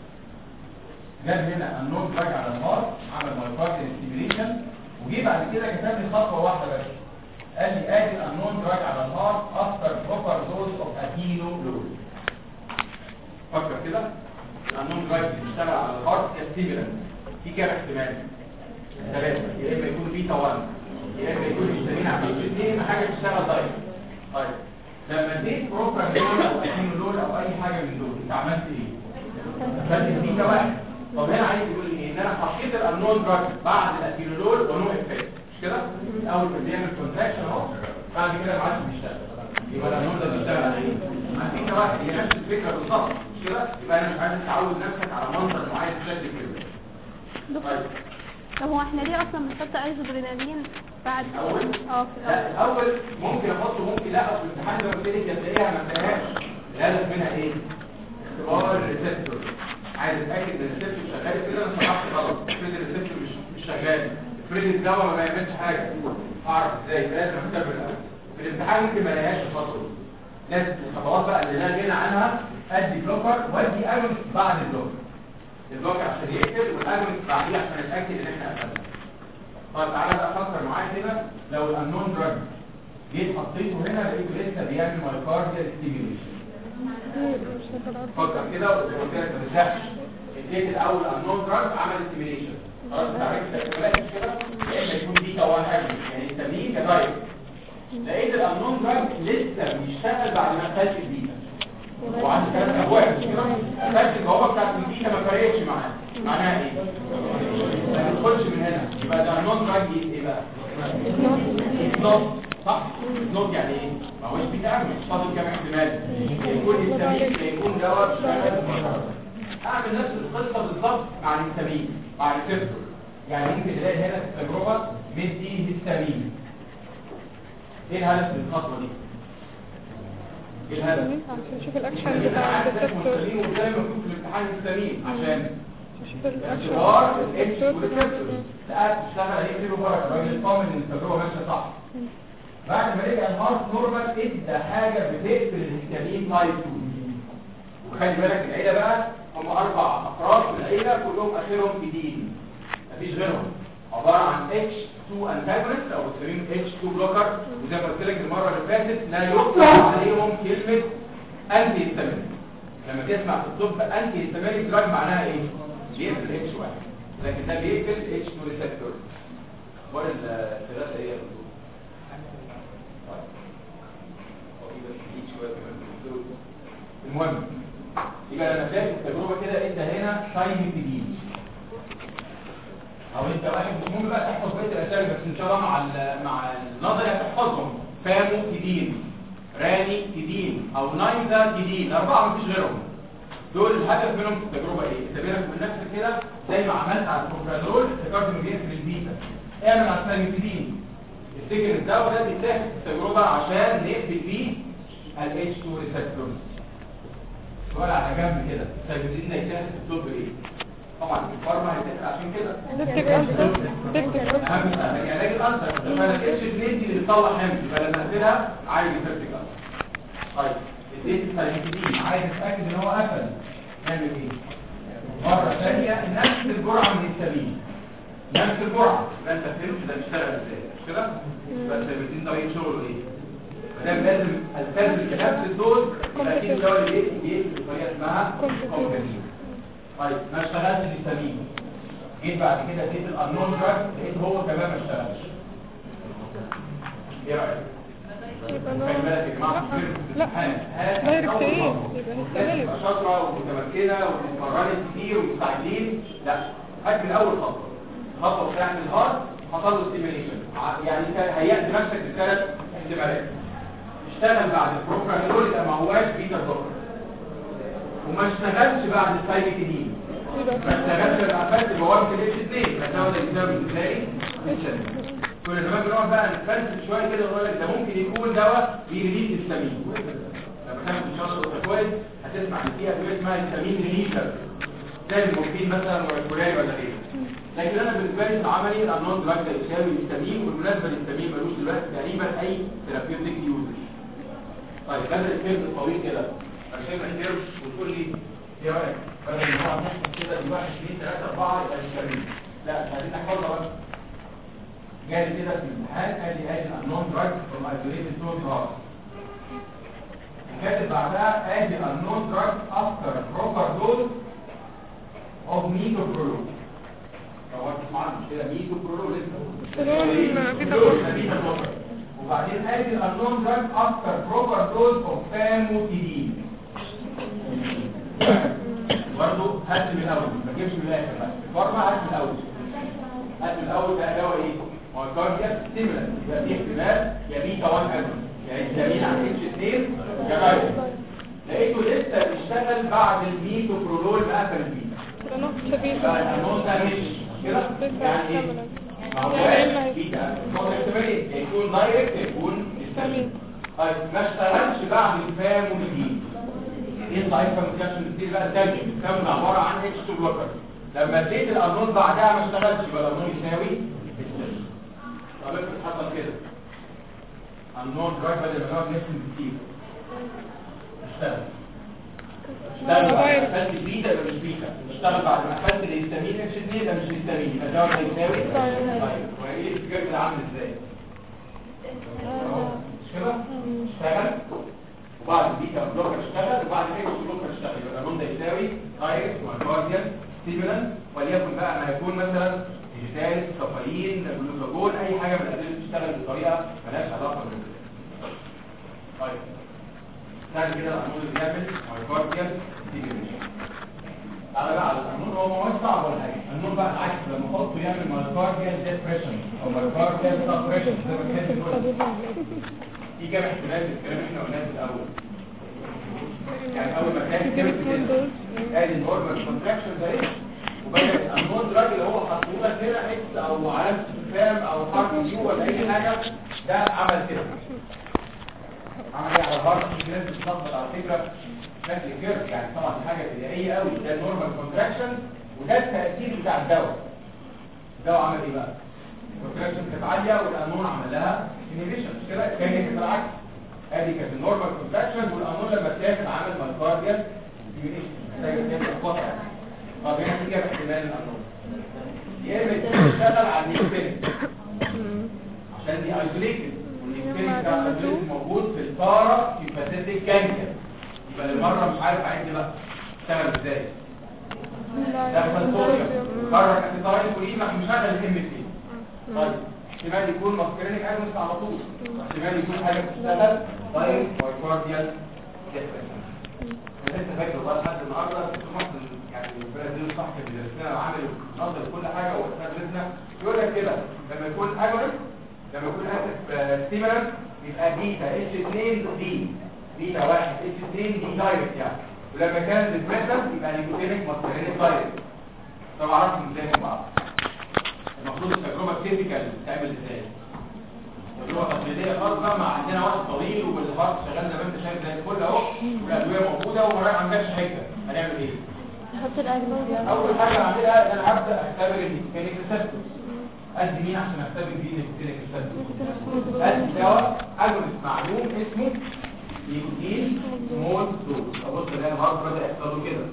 Speaker 1: جاب هنا النون دراج على الهارت عمل مايوكارديال ستيميليشن وجي بعد كده كتب لي خطوه واحده بس قال لي ادي النون دراج على الهارت افتر بروبر دوز اوف اتينو لود فكر كده النون دراج بيشتغل على الهارت كستيميلانت في كام احتمال ثلاثه يا اما يكون بيتا 1 يا اما يكون هيستامين على الاثنين حاجه بتشتغل دايركت طيب لما اديت بروبر دول او اتينو لود او اي حاجه من دول انت عملت ايه؟ خدت بيتا واحد طب هنا عايز يقول لي ايه ان انا حطيت الانون دراج بعد الاتينولول ونو افكت مش كده اول ما بيعمل كونتراكشن اهو بعد كده ما عادش بيشتغل يبقى الانون ده بيشتغل على ايه على فكره واحد هي نفس الفكره بالظبط مش كده يبقى انا مش عايز تعود نفسك على منظر معين بشكل كده
Speaker 4: دكتور
Speaker 1: طيب
Speaker 4: طب هو احنا ليه اصلا بنحط ايزوبرينالين بعد
Speaker 1: اول
Speaker 4: اه في
Speaker 1: لا
Speaker 4: الاول
Speaker 1: الاول ممكن احطه ممكن لا اصل الامتحان زي ما قلت لك هتلاقيها ما تلاقيهاش الهدف منها ايه اختبار الريسبتور عايز اتاكد ان الريسبتور شغال كده انا شرحت غلط افرض الريسبتور مش مش شغال افرض الدواء ما بيعملش حاجه اعرف ازاي لازم اختبر الاول في الامتحان ممكن ما الاقيهاش الفتره دي لازم الخطوات بقى اللي لا غنى عنها ادي بلوكر وادي اجونست بعد البلوكر البلوكر عشان يقفل والاجونست بعديه عشان اتاكد ان احنا قفلنا طيب تعالى بقى فكر معايا كده لو الانون دراج جيت حطيته هنا لقيته لسه بيعمل مايكارديال ستيميوليشن
Speaker 3: مش هتبقى عارفة.
Speaker 1: فكر كده وقلت لك ما تزهقش اديت الاول النون دراج عمل ستيميليشن خلاص انت عرفت الاحتمالات مش كده يا اما يكون بيتا 1 اجنس يعني تسميه كدايت لقيت الانون دراج لسه بيشتغل بعد ما قتلت البيتا وعندي ثلاث ابواب مش كده قتلت الجواب بتاعت البيتا ما فرقتش معاه معناها ايه؟ ما تدخلش من هنا يبقى ده النون دراج ايه بقى؟ نوت صح؟ نوت يعني ايه؟ ما هوش بيتا اجنس فاضل كام احتمال يكون السمين يكون دواء شغال اعمل نفس القصه بالظبط مع الهستامين مع الريسبتور يعني ممكن تلاقي هنا في التجربه مدي هستامين ايه الهدف من الخطوه دي ايه الهدف
Speaker 3: عشان نشوف الاكشن
Speaker 1: انا
Speaker 3: بتاع
Speaker 1: عارف
Speaker 3: الريسبتور
Speaker 1: المستقيم وزي ما كنت في الامتحان هستامين عشان
Speaker 3: نشوف الاكشن
Speaker 1: اختبار الاتش والريسبتور ساعات تشتغل ايه كيلو بركه الراجل اطمن ان التجربه ماشيه صح بعد ما رجع الهارت نورمال ادى حاجه بتقفل الهستامين تايب 2 وخلي بالك العيله بقى هم اربع افراد في العيله كلهم اخرهم جديد مفيش غيرهم عباره عن H2 antagonist او بنسميهم H2 بلوكر وزي ما قلت لك المره اللي فاتت لا يطلق عليهم كلمه انتي هيستامينيك لما تسمع في الطب انتي هيستامينيك دراج معناها ايه؟ بيقفل H1 لكن ده بيقفل H2 ريسبتور ولا الثلاثه ايه يا دكتور؟ طيب. هو في بس جديد شوية كمان في الدكتور. المهم يبقى لما تلاقي التجربه كده انت هنا شاين جديد او انت واحد مش مهم بقى تحفظ بقيه الاسامي بس ان شاء الله مع ال- مع النظري هتحفظهم فامو جديد راني جديد او نايزا جديد اربعه مفيش غيرهم دول الهدف منهم في التجربه ايه؟ انت بينك وبين نفسك كده زي ما عملت على البروفرانول افتكرت انه بيقفل البيتا اعمل على السايمتidine افتكر الدواء ده بيتاخد في التجربه عشان نقفل بيه ال H2 ريسبتورز سؤال على جنب كده السايمتidine ده يتاخد في الطب ايه؟ طبعا في الفارما هيتاخد عشان كده
Speaker 3: ديبتك أنسر ديبتك
Speaker 1: اهم
Speaker 3: أنسر
Speaker 1: حاجه علاج الانسر لما انا اتش 2 دي اللي بتطلع حمل يبقى لما اقفلها عايز يفرتك الانسر طيب اديت السايمتidine عايز اتاكد ان هو قفل نعمل ايه؟ مرة ثانية نفس الجرعة من السبيل نفس الجرعة يبقى انت فهمت ده بيشتغل ازاي مش كده؟ يبقى السبيلتين طريقة شغله ايه؟ مادام لازم التزم بنفس الدوز يبقى اكيد الدواء اللي بيقفل بيقفل بطريقة اسمها
Speaker 3: Competitive.
Speaker 1: كومبتيتيف طيب ما اشتغلش السبيل جيت بعد كده اديت الانون دراج لقيت هو كمان ما اشتغلش ايه رأيك؟
Speaker 3: يبقى
Speaker 1: خلي بالك يا جماعة في
Speaker 3: لا
Speaker 1: الامتحان هات
Speaker 3: دايركت
Speaker 1: أول
Speaker 3: ايه
Speaker 1: خطوة.
Speaker 3: يبقى
Speaker 1: لازم
Speaker 3: هيستمر
Speaker 1: تبقى شاطره ومتمكنه وتتمرني كتير ومستعجلين لا هات من اول خطوه الخطوه بتاعت الهارت حصل له ستيميليشن يعني انت هيأت نفسك بثلاث احتمالات اشتغل بعد البروبرانول يبقى ما هواش بيتا بلوكر وما اشتغلش بعد السايكلين ما اشتغلش بعد فات بوابه الاتش 2 فده ده يساوي ازاي كنا زمان بنقعد بقى نتفلسف شويه كده ونقول لك ده ممكن يكون دواء بيريليز السمين لما تاخد ان شاء الله كويس هتسمع ان فيها حاجات اسمها السمين ريليزر زي المورفين مثلا والكوريا ولا غيره لكن انا بالنسبه لي في العملي الانون دراج ده يساوي السمين وبالمناسبه للسمين ملوش دلوقتي تقريبا اي ثيرابيوتيك يوزر طيب هذا الكيرف الطويل كده ارسم لك كيرف وتقول لي ايه رايك بدل ما نقعد نحسب كده دي 1 2 3 4 يبقى السمين لا مش عايزين نحفظها بقى جالي كده في الامتحان قال لي ادي النون دراج فروم ايزوليتد تو دراج كاتب بعدها ادي النون دراج افتر بروبر دوز اوف ميتوبرولول لو هتسمعنا مش كده ميتوبرولول لسه
Speaker 3: برولول بيتا
Speaker 1: برولول
Speaker 3: بلوكر.
Speaker 1: ده بيتا بلوكر. وبعدين ادي النون دراج افتر بروبر دوز اوف فاموتيدين برضه هات من الاول ما تجيبش من الاخر بقى الفارما هات من الاول هات من الاول بقى دواء ايه هو الكاردياك ستيمولانت يبقى دي احتمال يا بيتا 1 اجون يعني الجميل عن اتش 2 يا رايت لقيته لسه بيشتغل بعد الميتوبرولول ما قفل البيتا
Speaker 3: يبقى نقطة بيتا
Speaker 1: بقى الانون ده مش كده يعني ايه ما هو
Speaker 3: يعني
Speaker 1: بيتا هو احتمالين يا يكون دايركت يا يكون
Speaker 3: سمين.
Speaker 1: طيب ما اشتغلش بعد الفامولين ايه الضعيف كوميونيكيشن كتير بقى تاني الكامل عباره عن اتش 2 بلوكر لما اديت الانون بعدها ما اشتغلش يبقى الانون يساوي السيل. طب افرض حصل كده النون دراج بدل ما نقعد نرسم كتير اشتغل اشتغل بعد ما قفلت بيتا يبقى مش بيتا اشتغل بعد ما قفلت الهستامين اتش 2 ده مش هستامين يبقى ده يساوي
Speaker 3: طيب.
Speaker 1: طيب وايه الفكره ده عامل ازاي؟ اهو مش كده؟ اشتغل وبعد البيتا بلوكر اشتغل وبعد الاكس بلوكر اشتغل يبقى القانون ده يساوي تايركس مايكارديال ستيمولانت وليكن بقى ما يكون مثلا ديجيتال كافيين جلوكاجون اي حاجه من الادويه بتشتغل بطريقه مالهاش علاقه بالجلوكوز طيب بعد كده القانون اللي بيعمل مايكارديال ستيمولانت تعالى بقى على القانون هو ما هوش صعب ولا حاجه القانون بقى العكس لما احطه يعمل مايكارديال ديبريشن او مايكارديال سبريشن زي ما كان بيقول في كام احتمال في الكلام اللي احنا قلناه في الاول يعني اول ما كان كده كده ادي النورمال كونتراكشن ده ايه وبدا القانون دلوقتي اللي هو حاطه لك هنا اكس او علامه استفهام او حرف يو ولا اي حاجه ده عمل كده عمل ايه على الهارت في ناس بتتلخبط على فكره شكل كيرف يعني طبعا دي حاجه بدائيه قوي ده النورمال كونتراكشن وده التاثير بتاع الدواء الدواء عمل ايه بقى الكونتراكشن كانت عاليه والقانون عمل لها انيبيشن مش كده كان كانت العكس ادي كانت النورمال كونتراكشن والقانون لما اتاخد عمل مايكارديال انيبيشن محتاجه تعمل خطا طب هنا في كام احتمال القانون يا اما تشتغل على النيوكليك عشان دي ايزوليتد والنيوكليك ده ايزوليتد موجود في البارا في فاسيتيك كانكر يبقى المره مش عارف اعد بقى اشتغل ازاي دخل صوديوم خرج اسيتايل كولين راح مشغل الام سي طيب احتمال يكون ماسكرينيك اجونست على طول احتمال يكون حاجه بتشتغل طيب مايكارديال ديبريشن انا لسه فاكر بقى لحد النهارده كنت مصر يعني البرازيل صح كان بيدرسنا وعامل نظر كل حاجه واستدرسنا يقول لك كده لما يكون اجونست لما يكون اسف ستيمولانت يبقى بيتا اتش 2 دي بيتا 1 اتش 2 دي دايركت يعني ولما كان ديبريسنت يبقى نيكوتينيك ماسكرينيك دايركت طب عرفتوا ازاي من بعض المفروض التجربه التيبيكال تعمل ازاي تجربه تقليديه خالص بقى ما عندنا وقت طويل والهارت شغال زي ما انت شايف زي الفل اهو والادويه موجوده وما عندكش حاجه هنعمل ايه
Speaker 4: نحط الأجنبي
Speaker 1: اول حاجه اعملها انا هبدا اختبر النيكوتينيك ريسبتور ادي مين عشان اختبر بيه النيكوتينيك ريسبتور ادي دواء اجونست معلوم اسمه نيكوتين سمول دوز ابص الاقي الهارت بدا يحصل له كده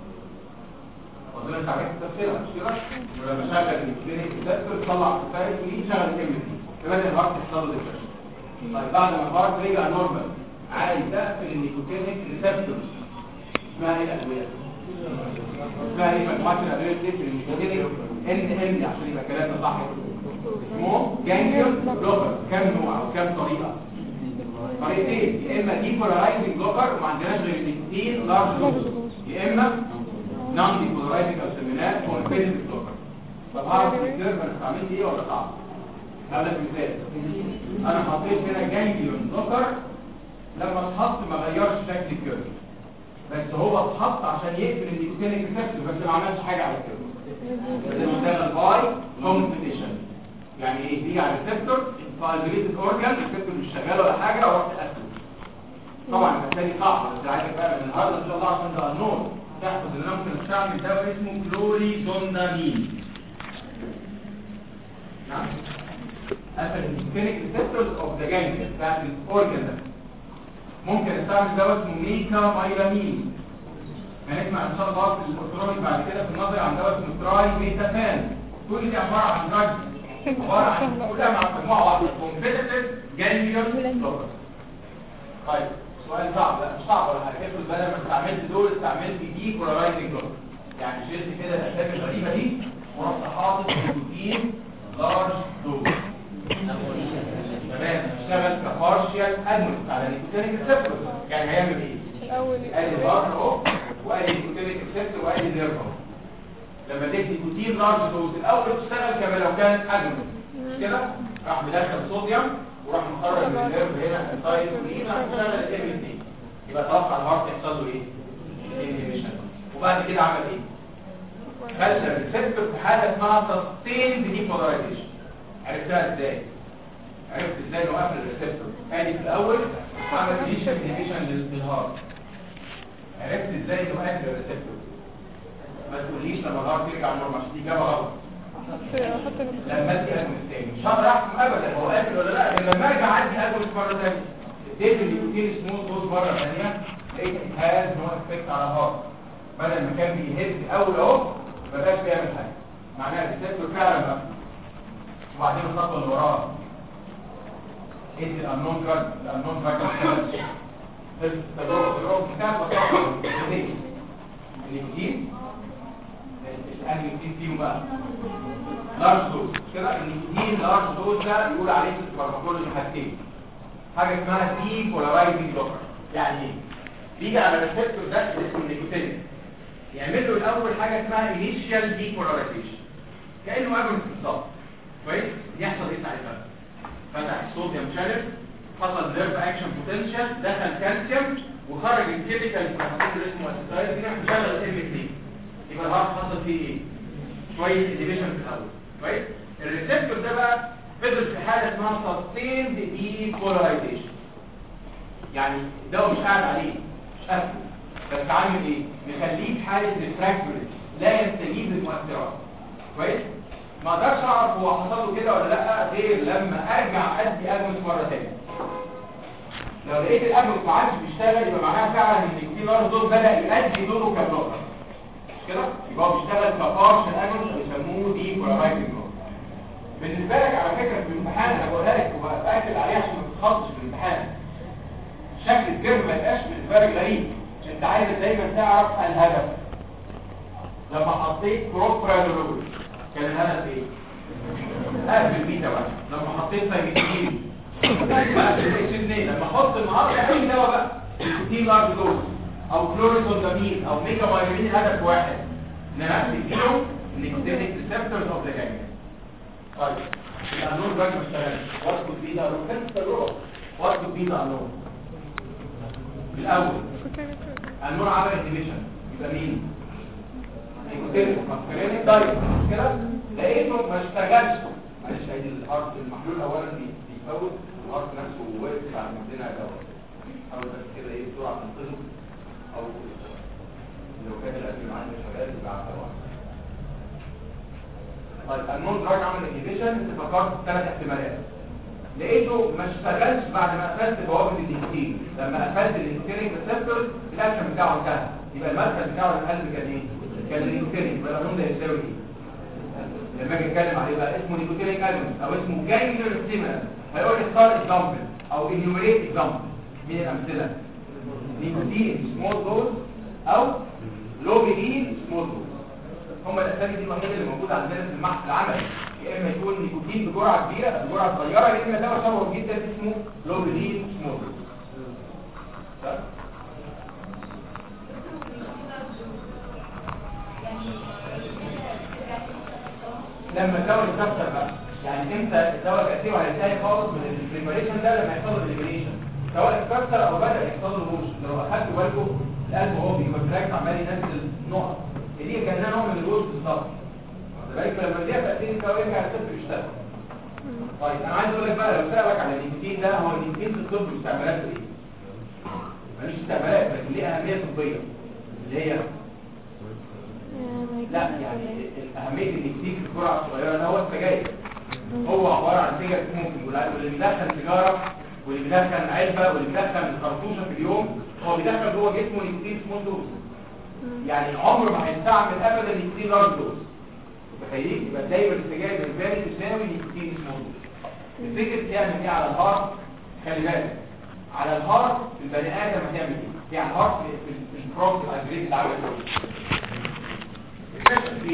Speaker 1: اظن انت عرفت تفسيرها مش كده ولما شغل النيكوتينيك ريسبتور طلع الفارق ودي شغل الام دي فبدا الهارت يحصل له ديبريشن طيب بعد ما الهارت رجع نورمال عايز اقفل النيكوتينيك ريسبتور اسمها ايه الادويه اسمها ايه مجموعه الادويه اللي بتقفل النيكوتينيك ان ان عشان يبقى كلامنا صح اسمه جانجليون بلوكر كام نوع او كام طريقه طريقتين يا اما ديبولارايزنج بلوكر وما عندناش غير الاثنين لارج دوز يا اما نون ديبولارايزنج او سيمينات كونفيدنت بلوكر طب هعرف الكيرف انا استعملت ايه ولا صعب هقول لك مثال انا حطيت هنا جانجليون بلوكر لما اتحط ما غيرش شكل الكيرف بس هو اتحط عشان يقفل النيكوتينيك ريسبتور بس ما عملش حاجه على الكيرف لازم اشتغل باي كومبيتيشن يعني ايه بيجي على الريسبتور فايبريتد اورجان الريسبتور مش شغال ولا حاجه ورحت قافله طبعا الثاني صعب بس عايزك بقى من النهارده ان شاء الله عشان ده النور تحفظ ان انا ممكن استعمل دواء اسمه كلوريزونامين نعم قفل الكلينيك ريسبتورز اوف ذا جانجليا بتاعت الاورجان ده ممكن استعمل دواء اسمه ميكا مايلامين هنسمع ان شاء الله في الاوترومي بعد كده في النظر عن دواء اسمه تراي ميتافان كل دي عباره عن دراج عباره عن كلها مع مجموعه واحده كومبيتيتيف جانجليون بلوكر طيب سؤال صعب لا مش صعب ولا حاجه افرض بدل ما استعملت دول استعملت دي بولارايزنج بلوكر يعني شلت كده الاسامي الغريبه دي ورحت حاطط نيكوتين لارج دوز تمام اشتغل كبارشيال ادمنت على نيكوتينيك ريسبتور يعني هيعمل ايه؟
Speaker 3: الأول
Speaker 1: ادي البار اهو وادي نيكوتينيك ريسبتور وادي النيرف اهو لما تدي نيكوتين لارج دوز الاول تشتغل كما لو كان ادمنت مش كده راح مدخل صوديوم وراح مخرج من النيرف هنا السايد واليمين راح مشغل الام دي يبقى توقع الهارت يحصل له ايه؟ انهبيشن وبعد كده عمل ايه؟ خلى الريسبتور في حاله اسمها سستيند ديبولارايزيشن عرفتها ازاي؟ عرفت ازاي انه قفل الريسبتور ادي في الاول عمل انيشال انهبيشن للهارت عرفت ازاي انه قفل الريسبتور ما تقوليش لما الهارت يرجع نورمال عشان دي اجابه غلط
Speaker 3: حط ال-
Speaker 1: لما ادي اجل تاني مش هقدر احكم ابدا هو قافل ولا لا غير لما ارجع ادي اجل مره ثانيه اديت النيكوتين سموث دوز مره ثانيه لقيت هاز نو افكت على الهارت بدل ما كان بيهز اول اهو ما بقاش بيعمل حاجه معناها الريسبتور فعلا بقى وبعدين الخطوه اللي وراها ادي الانون دراج الانون دراج ما اشتغلش التجربه التجربه بتاعت بسيطه النيكوتين النيكوتين الانهي نيكوتين فيهم بقى لارج دوز كده النيكوتين لارج دوز ده يقول عليه في الفارماكولوجي حاجتين حاجه اسمها دي بولارايزنج بلوكر يعني ايه بيجي على الريسبتور ده اسمه النيكوتين يعمل له الاول حاجه اسمها انيشال ديبولاريزيشن كانه اجونست بالظبط كويس يحصل ايه ساعتها فتح الصوديوم شانل حصل نيرف اكشن بوتنشال دخل كالسيوم وخرج الكيميكال اللي اسمه اسيتايل دي مشغل الام 2 يبقى الهارت حصل فيه ايه شويه انهبيشن في الاول كويس الريسبتور ده بقى فضل في حاله اسمها سستيند ديبولاريزيشن يعني الدواء مش قاعد عليه مش قافله بس عامل ايه مخليه في حاله ريفراكتوري لا يستجيب للمؤثرات كويس ما اقدرش اعرف هو حصل له كده ولا لا غير لما ارجع ادي اجمس مره ثانيه لو لقيت الاجمس ما عادش بيشتغل يبقى معناها فعلا ان الكتين دول بدا يؤدي دوره كبلوكر مش كده يبقى هو بيشتغل كبارشن اجمس بيسموه دي بولارايزنج بالنسبه لك على فكره في الامتحان انا بقولها لك وباكد عليها عشان ما تتخضش في الامتحان شكل الكيرف ما يبقاش بالنسبه لك غريب انت عايز دايما تعرف الهدف لما حطيت بروبرانولول كان الهدف ايه اقفل بيتا بقى لما حطيت سايميتين اقفل اتش 2 لما احط النهارده اي دواء بقى نيكوتين لارج دوز او كلوريزونامين او ميجا مايلين هدف واحد ان انا اقفل فيهم النيكوتينيك ريسبتورز اوف ذا جانجليا طيب الانون بقى ما اشتغلش وات كود بي ده لو كانت تجربه وات كود بي ده انون الاول النور عمل انهبيشن يبقى مين نيكوتين ماسكرينيك دايت كده لقيته ما اشتغلش معلش ادي الارض المحلول اولا بي- بيفوت الارض نفسه واقف على عندنا دواء حاول بس كده ايه بسرعه تنقذه او لو كان الاكل معانا شغال يبقى على الدواء طيب النون دراج عمل انهبيشن انت فكرت ثلاث احتمالات لقيته ما اشتغلش بعد ما قفلت بوابه النيكوتين لما قفلت النيكوتينيك ريسبتور الاكشن بتاعه انتهى يبقى المركز بتاعه القلب كان ايه كان النيكوتينيك يبقى القانون ده يساوي ايه لما اجي اتكلم عليه بقى اسمه نيكوتينيك اجونست او اسمه جانجلر ستيمولانت هيقول لي اختار اكزامبل او انيوميريت اكزامبل مين الامثله نيكوتين سمول دوز او لوبيدين سمول دوز هم الاسامي دي الوحيده اللي موجوده عندنا في المحفل العملي يا اما يكون نيكوتين بجرعه كبيره بجرعه صغيره يا اما دواء شبهه جدا اسمه لوبيدين سمول دوز لما الدواء يتكسر بقى يعني امتى الدواء تاثيره هينتهي خالص من البريباريشن ده لما يحصل له الاليمينيشن سواء اتكسر او بدا يحصل له روش لو اخدتوا بالكم القلب وهو بيكونتراكت عمال ينزل نقط دي كانها نوع من الروش بالظبط واخد بالك لما دي تاثير الدواء يرجع الصفر يشتغل طيب انا عايز اقول لك بقى لو سالك على النيكوتين ده هو النيكوتين في الطب استعمالاته ايه؟ ماليش استعمالات لكن ليه اهميه طبيه اللي هي لا يعني اهميه النيكوتين في الجرعه الصغيره ده هو السجاير هو عباره عن سيجاره ممكن واللي بيدخن سيجاره واللي بيدخن علبه واللي بيدخن خرطوشه في اليوم هو بيدخل جوه جسمه نيكوتين سمول دوز يعني عمره ما هيستعمل ابدا نيكوتين لارج دوز متخيلين يبقى دايما السجاير بالنسبه لي تساوي نيكوتين سمول دوز الفكره تعمل ايه على الهارت خلي بالك على الهارت البني ادم هتعمل ايه؟ يعني الهارت في في البروس الاجريد اللي عامل اكتشف في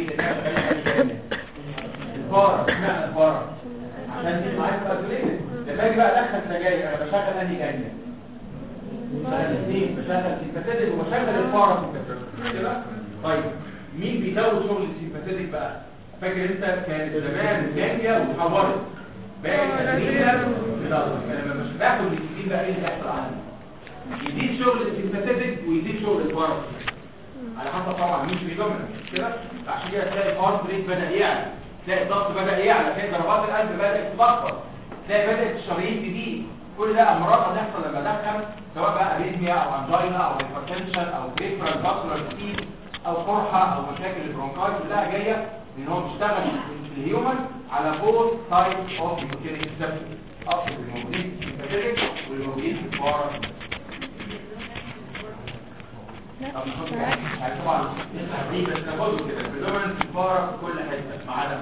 Speaker 1: الفاره اشمعنى الفاره عشان دي معايا كالكوليتد لما اجي بقى ادخل سجاير انا بشغل انهي جانب بشغل الاثنين بشغل سيمباثيك وبشغل الفاره سيمباثيك كده طيب مين بيزود شغل السيمباثيك بقى فاكر انت كانت زمان جانبيا واتحولت بقت تدريجا لضغط لما مش باخد الجديد بقى ايه اللي بيحصل عندي يزيد شغل السيمباثيك ويزيد شغل الفاره على حسب طبعا مين في دومينانت كده عشان كده تلاقي الهارت ريت بدا يعلى تلاقي الضغط بدا يعلى تلاقي ضربات القلب بدات تتبخر تلاقي بدات الشرايين تزيد كل ده امراض هتحصل لما ادخل سواء بقى اريثميا او انجينا او هايبرتنشن او بريفرال فاسكولار ديزيز او قرحه او مشاكل البرونكايت كلها جايه ان هو بيشتغل في الهيومن على بوث سايد اوف نيكوتينيك ريسبتور اقصد الموجودين في السيمباثيك والموجودين في الفاره طب نحط يعني طبعا دي بس ناخده كده predominant الفاره في كل حته ما عدا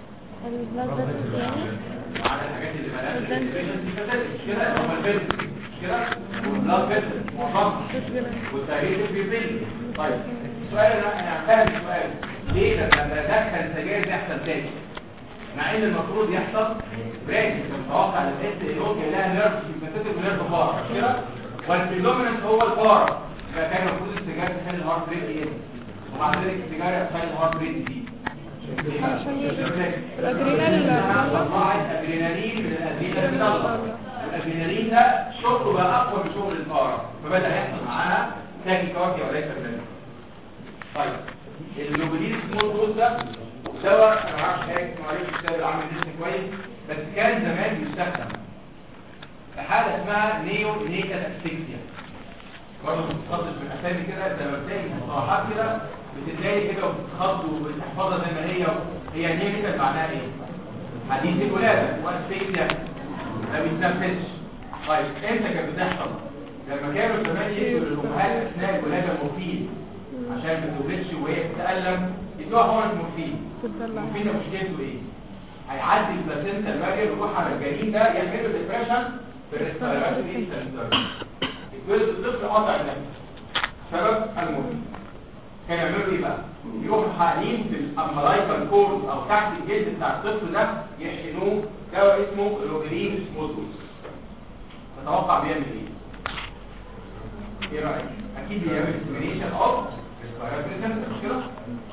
Speaker 4: البلاد فيسل يعني
Speaker 1: ما عدا الحاجات اللي مالهاش الانتجريشن دي كده هم الفيلم مش كده والبلاد فيسل معظمها والتغيير في البيل طيب السؤال انا انا فاهم السؤال ليه لما بدخل سجاير بيحصل تاني مع ان المفروض يحصل بريك متوقع ان الاس ايروبيا لها نيرف سيمباثيك ونيرف بارا مش كده والبريدوميننت هو البارا يبقى كان المفروض السجاير تخلي الهارت ريت يقل ومع ذلك السجاير تخلي الهارت ريت يزيد
Speaker 3: عشان الادرينال
Speaker 1: طلعت ادرينالين من الادرينال بتطلع الادرينالين ده شغله بقى اقوى من شغل البارا فبدا يحصل معاها تاكي كارديا وليس بريك طيب اللوبلين سمول دوز ده دواء انا ما اعرفش ايه اسمه عليه الكتاب عامل اسم كويس بس كان زمان بيستخدم في حاله اسمها نيو نيتال اسفكسيا برضه ما بتتخطش من اسامي كده انت لما بتلاقي مصطلحات كده بتتلاقي كده وبتتخض وبتحفظها زي ما هي هي نيو نيتال معناها ايه؟ حديث الولاده واسفكسيا ما بيتنفسش طيب امتى كانت بتحصل؟ لما كانوا زمان يدوا للامهات اثناء الولاده مورفين عشان ما تولدش وهي بتتالم يدوها هون مورفين المورفين ده مشكلته ايه؟ هيعدي البلاسينتا البارير ويروح على الجنين ده يعمل له ديبريشن في الريسبيراتوري سنتر يتولد الطفل قاطع النفس سبب المورفين كان يعملوا ايه بقى؟ يروحوا حاقنين في الامبلايكال كورد او تحت الجلد بتاع الطفل ده يحقنوه دواء اسمه روبرين سموتوس تتوقع بيعمل ايه؟ ايه رايك؟ اكيد بيعمل استيميليشن اوف ريسبيراتوري سنتر مش كده؟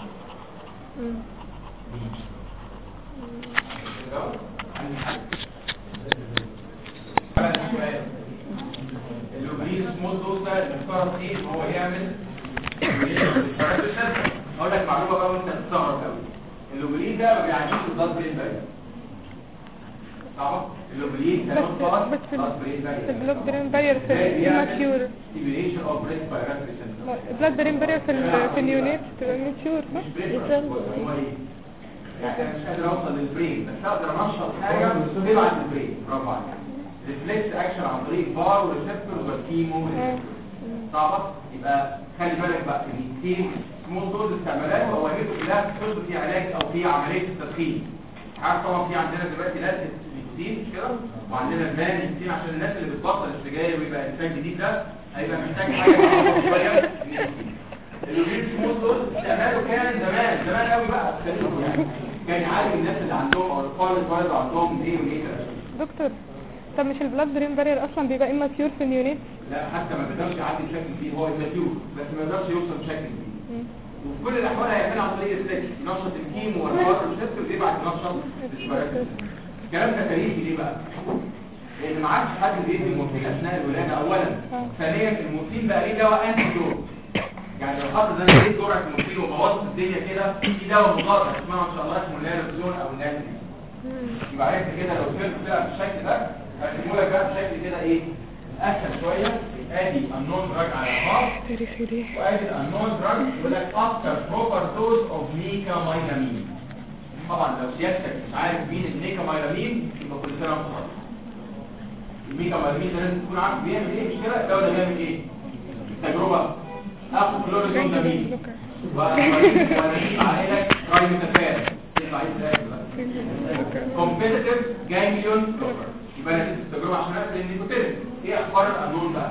Speaker 1: اللوبرين سمول دوز ده المفترض ايه ان هو يعمل اقول لك معلومه بقى وانت تستغرب قوي اللوبرين ده ما بيعديش الضغط برين بارير صح اللوبرين ده
Speaker 3: بس
Speaker 1: مفترض
Speaker 3: بس في
Speaker 1: ضغط برين بارير
Speaker 3: البلاد برين بارير في الماتيور
Speaker 1: stimulation of respiratory center
Speaker 3: البلاد برين بارير في ال- في اليونيت تبقى ماتيور صح؟
Speaker 1: مش برين هو ايه يعني انا مش قادر اوصل للبرين بس اقدر انشط حاجه تبعت البرين برافو عليك ريفلكس اكشن عن طريق بار وريسبتور والكيمو صعبه يبقى خلي بالك بقى ان كتير سمول دوز استعمالات هو هيبقى لا تدخل في علاج او في عمليه التدخين عارف طبعا في عندنا دلوقتي لازم نيكوتين مش كده وعندنا بلان نيكوتين عشان الناس اللي بتبطل السجاير ويبقى انسان جديد ده هيبقى محتاج حاجه تعوض شويه نيكوتين اليوبين سمول دوز استعماله كان زمان زمان قوي بقى خليكم يعني كان يعالج الناس اللي عندهم او الاطفال اللي اتولدوا عندهم دي ودي
Speaker 3: دكتور طب مش البلاد برين بارير اصلا بيبقى اماتيور في اليونيت؟
Speaker 1: لا حتى ما بيقدرش يعدي بشكل فيه هو الماتيور بس ما يقدرش يوصل بشكل فيه وفي كل الاحوال هيعملها عن طريق السكس ينشط الكيمو والفار والشفت ويبعت ينشط السبراتيك الكلام ده تاريخي ليه بقى؟ لان ما عادش حد بيدي المورفين اثناء الولاده اولا ثانيا المورفين بقى ليه دواء انتي دور يعني لو حط ده ليه جرعه المورفين وبوظت الدنيا كده في دواء مضاد اسمها ان شاء الله اسمه نالوكسون او نالوكسون يبقى عرفت كده لو فهمت بقى بالشكل ده هرسمه لك بقى بشكل كده ايه اسهل شويه ادي النون دراج على الهارت
Speaker 3: تاريخي ليه؟
Speaker 1: وادي النون دراج يقول لك افتر بروبر دوز اوف ميكامايلامين طبعا لو سيادتك مش عارف مين الميكامايلامين يبقى كل سنه وانت طيب الميكامايلامين ده لازم تكون عارف بيعمل ايه مش كده الدواء ده بيعمل ايه تجربه اخد كلوريزومامين واناديب عائله ترايميتافير يطلع ايه ده كومبيتيتيف جانجليون بلوكر يبقى انا لسه التجربه عشان اقفل النيكوتين ايه اخبار القانون بقى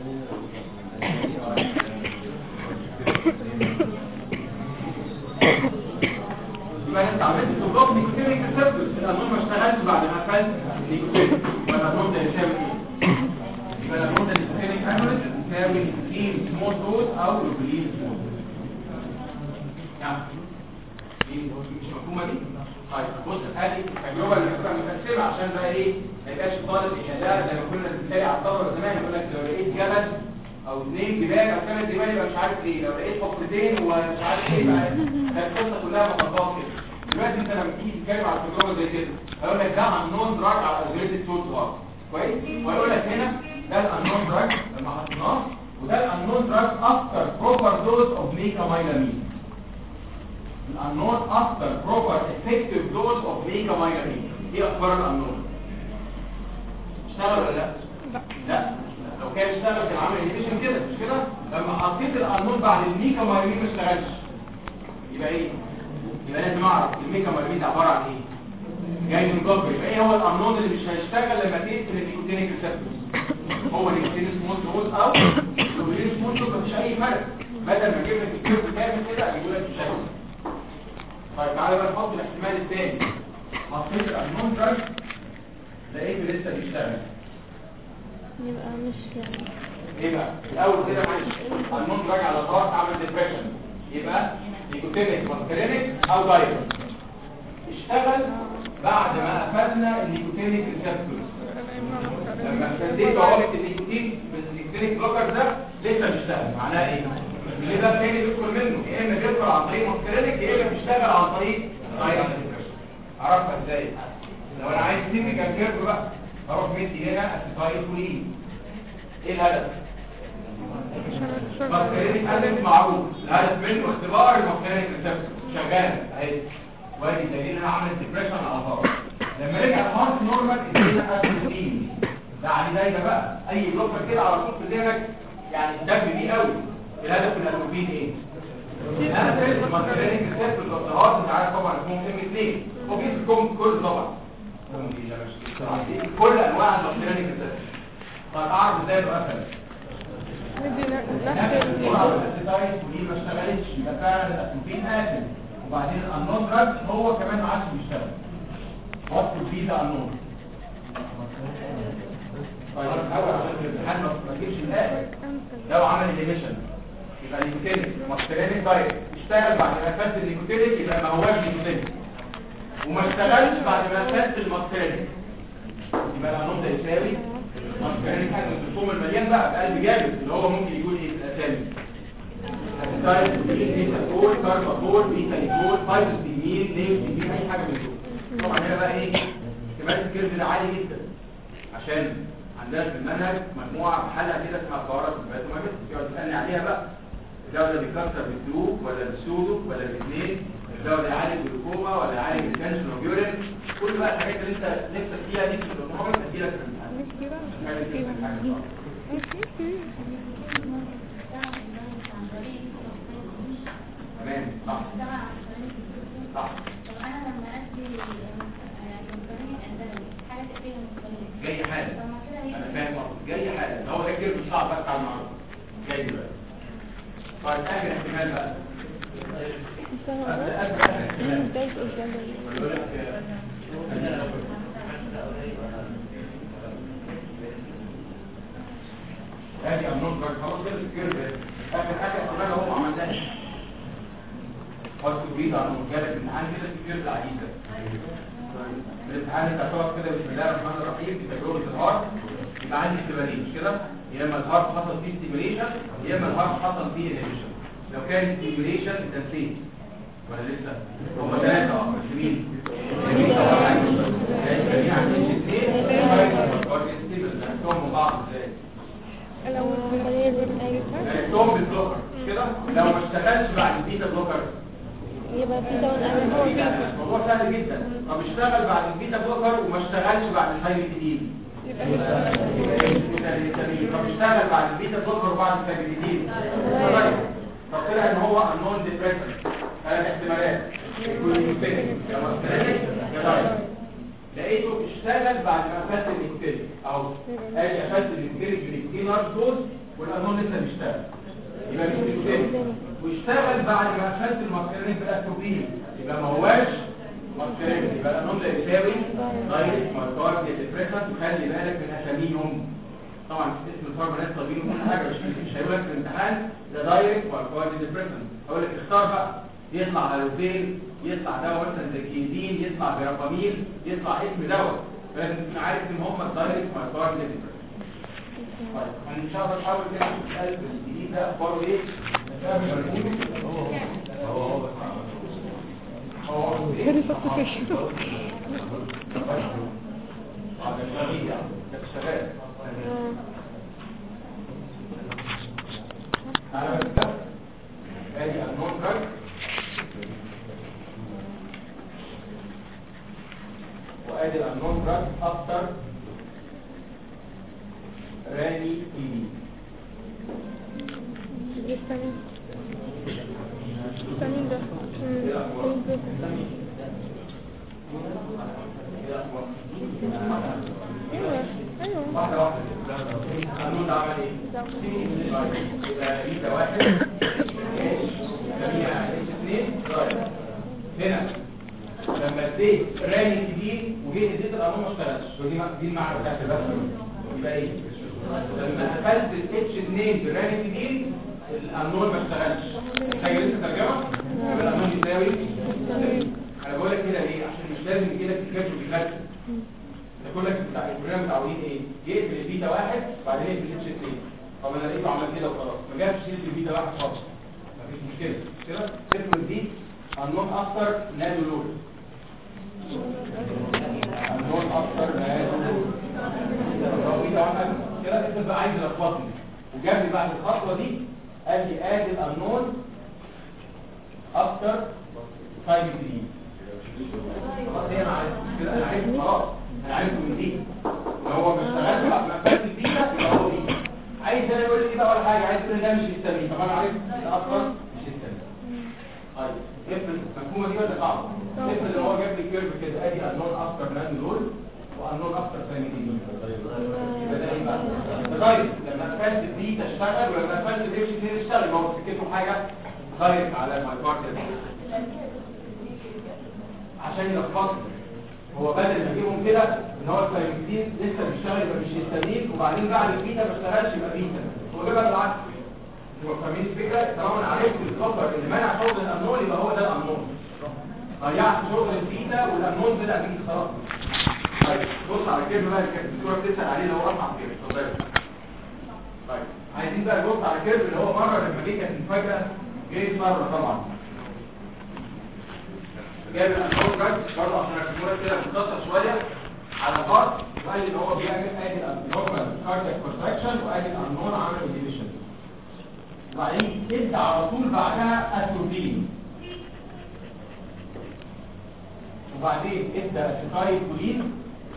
Speaker 1: يبقى انت عملت تضاف نيكوتين ريسبتورز القانون ما اشتغلش بعد ما قفلت النيكوتين والقانون ده يساوي ايه يبقى القانون ده نيكوتين اناليز يساوي نيكوتين سمول دوز او لوبلين سمول يعني دي مش مفهومه دي طيب بص ادي التجربه اللي بتبقى متقسمه عشان بقى ايه ما يبقاش طالب يحلها زي ما كنا بنتكلم على الطلبه زمان يقول لك لو لقيت جبل او اثنين جبال او ثلاث جبال يبقى مش عارف ايه لو لقيت حفرتين ومش عارف ايه بقى ده القصه كلها مطبات كده دلوقتي انت لما تيجي تتكلم على تجربه زي كده هيقول لك ده النون دراج على الجريد سولت وار كويس ويقول لك هنا ده النون دراج لما حطيناه وده النون دراج افتر بروبر دوز اوف ميكامايلامين الانون افتر بروبر افكتيف دوز اوف ميكامايلامين ايه اخبار الانون اشتغل ولا لا لا لو كان اشتغل كان عامل انيبيشن كده مش كده لما حطيت الانون بعد الميكامايلامين ما اشتغلش يبقى ايه يبقى لازم اعرف الميكامايلامين ده عباره عن ايه جاي من كوبري يبقى ايه هو الانون اللي مش هيشتغل لما تقفل النيكوتينيك ريسبتورز هو الانسولين سمول دوز او الانسولين سمول دوز مفيش اي فرق بدل ما اجيب لك الكيرف كامل كده اجيب لك الشكل طيب تعالى بقى نحط الاحتمال الثاني حطيت الانون دراج لقيته لسه بيشتغل
Speaker 4: يبقى مش
Speaker 1: ايه بقى الاول كده معلش النون دراج على طرف عمل ديبريشن يبقى نيكوتينيك ماسكرينيك او دايركت اشتغل بعد ما قفلنا النيكوتينيك ريسبتورز لما ابتديت عرفت النيكوتين بالنيكوتينيك بلوكر ده لسه بيشتغل معناها ايه اللي ده تاني بيدخل منه يا اما بيدخل عن طريق ماسكرينيك يا اما بيشتغل عن طريق دايركت ديبريشن اعرفها ازاي لو انا عايز تيبيكال كيرف بقى اروح مدي هنا اسيتايل كولين ايه الهدف ماسكرينيك اسيد معروف الهدف منه اختبار الماسكرينيك ريسبتور شغال اهي وادي دليل انها عملت ديبريشن على الهارت لما رجع الهارت نورمال ادينا اسيتين ده عليه دايره بقى اي بلوكر كده على طول في ذهنك يعني الدم بيه قوي الهدف من الاتروبين ايه الاسيد الماسكرينيك ريسبتور اوف ذا هارت انت عارف طبعا اسمهم ام 2 وبيسكم كل طبعا كل انواع الماسكرينيك ريسبتور طب اعرف ازاي انه قفل
Speaker 3: ندي
Speaker 1: نفس
Speaker 3: نفس
Speaker 1: الجرعه الاسيتايل ودي ما اشتغلتش يبقى فعلا الاتروبين قافل وبعدين النون دراج هو كمان ما عادش بيشتغل وقت الفيزا النون طيب الاول عشان الامتحان ما ما تجيبش الاخر لو عمل انيميشن يبقى نيكوتينيك ماسترينيك دايت اشتغل بعد ما قفلت النيكوتينيك يبقى ما هواش نيكوتينيك وما اشتغلش بعد ما قفلت الماسترينيك يبقى القانون ده يساوي ماسترينيك حاجه الرسوم المليان بقى بقلب جامد اللي هو ممكن يقول ايه في الاسامي هتستايل بيتا كول كاربا كول بيتا كول فايتوستيمين نيوستيمين اي حاجه من دول طبعا هنا بقى ايه احتمال الكيرف ده عالي جدا عشان عندنا في المنهج مجموعه حلقه كده اسمها قوارض الفيتامينات يقعد يسالني عليها بقى الدواء ده بيكسر بالسلوك ولا بالسودو ولا بالاثنين الدواء ده يعالج بالكوما ولا يعالج بالتنشن اوف يورين كل بقى الحاجات اللي انت نفسك فيها دي في البرنامج هتجي لك في الامتحان
Speaker 3: نفسي بقى
Speaker 1: حاجه دي حاجه صعبة.
Speaker 3: نفسي
Speaker 1: تمام صح صح جاي حالا انا فاهم قصدك جاي حالا هو ده كده مش صعب بس على المعروف جاي دلوقتي طيب اخر احتمال بقى أبدأ أبدأ آخر احتمال
Speaker 4: ازاي قدام
Speaker 1: بيقول لك ادي النون دراج خلاص كده الكيرف اخر حاجه احتمال هو ما عملناش قلت تريد على المجال الامتحان كده في كيرف العجيزه الامتحان انت هتقعد كده بسم الله الرحمن الرحيم في تجربه الهارت يبقى عندي احتمالين مش كده يا اما الهارت حصل فيه ستيميوليشن يا اما الهارت حصل فيه انهبيشن لو كان ستيميوليشن انت نسيت ولا لسه هم ثلاثه اه بس مين عرفتهم بعض ازاي
Speaker 3: الاول
Speaker 1: عرفتهم بالبلوكر مش كده لو ما اشتغلش بعد البيتا بلوكر
Speaker 4: يبقى في دون أمن
Speaker 1: الموضوع سهل جدا طب اشتغل بعد البيتا بلوكر وما اشتغلش بعد الهايبريدين طب اشتغل بعد البيتا بلوكر وبعد الهايبريدين طب طلع ان هو النون ديبريسنت ثلاث احتمالات يكون مستني يا مستني يا دايت لقيته اشتغل بعد ما قفلت النيكوتين اهو ادي قفلت النيكوتين بالنيكوتين نارس دوز والقانون لسه بيشتغل يبقى مش نيكوتين واشتغل بعد ما قفلت الماسكرين بالاتروبين يبقى ما هواش ماسكرين يبقى القانون ده يساوي دايت ماركار ديبريسنت وخلي بالك من اساميهم طبعا اسم الفارما ناس طبيعي وكل حاجه مش مش هيقول لك في الامتحان ده دايركت ماركار ديبريسنت هقول لك اختار بقى يطلع هالوفين يطلع دواء مثلا زي كيدين يطلع بيرابامين يطلع اسم دواء فلازم تكون عارف ان هم الدايركت ماركار ديبريسنت طيب انا ان شاء الله نحاول كده نشوف القلب الجديد ده اخباره ايه نتابع مركوز هو هو هو هو
Speaker 3: Very sufficient.
Speaker 1: هذا شغال يعني شغال على بس ادي النون دراج وادي النون دراج اكتر راني ايدي
Speaker 3: الثاني الثاني ده ايوه ايوه
Speaker 1: واحده واحده القانون ده عمل ايه يبقى بيتا واحد جميع اتش اثنين هنا لما اديت رامي كبير وجيت اديت القانون ما اشتغلش ودي دي المعنى بتاعت البث يبقى ايه لما قفلت الاتش 2 برامي كبير القانون ما اشتغلش حاجه لسه ترجمه يبقى القانون يساوي انا بقول لك كده ليه عشان مش لازم يجي لك الكاتب بالكاتب ده كلك بتاع البروجرام متعودين ايه يقفل البيتا واحد بعدين يقفل الاتش 2 طب انا لقيته عمل كده وخلاص ما جابش يقفل البيتا واحد خالص مفيش مشكله كده صفر دي النون اكتر نادو لود النون اكتر نادو لود لو بيتا واحد كده انت بقى عايز تلخبطني وجاب لي بعد الخطوه دي قال لي ادي النون اكتر 5 دي خلاص هي انا عارف كده انا عارف خلاص انا عارف من دي لو هو مش شغال بعد ما فات دي يبقى هو دي عايز انا اقول لي بقى ولا حاجه عايز تقول لي ده مش السمين طب انا عارف ده اصلا مش السمين طيب افرض المفهومه دي ولا صعبه افرض ان هو جاب لي كيرف كده ادي النون اكتر نان دول والنون اكتر ثاني دي يبقى ده ايه بقى طيب لما قفلت دي تشتغل ولما قفلت دي مش تشتغل ما هو سكته حاجه خارج على المايكروت عشان يلخبطني هو بدل ما يجيبهم كده ان هو الفايروكسين لسه بيشتغل يبقى مش هيستميل وبعدين بعد البيتا ما اشتغلش يبقى بيتا هو جابها بالعكس انتوا فاهمين الفكره طالما انا عرفت الخبر اللي منع شغل الامنون يبقى هو ده الامنون ضيعت شغل البيتا والامنون طلع بيتا خلاص طيب بص على الكلمه بقى اللي كانت الدكتوره بتسال عليه اللي هو رفع كده اتفضل طيب عايزين بقى نبص على الكيرف اللي هو مره لما جه كانت المفاجاه جه مره طبعا جاب الانور جاج برضه عشان اكتبها كده مختصر شويه على بعض وقال لي ان هو بيعمل ادي الانورمال كاردياك كونتراكشن وادي الانور عمل انهبيشن وبعدين ادى على طول بعدها اتروبين وبعدين ادى اسيتايل كولين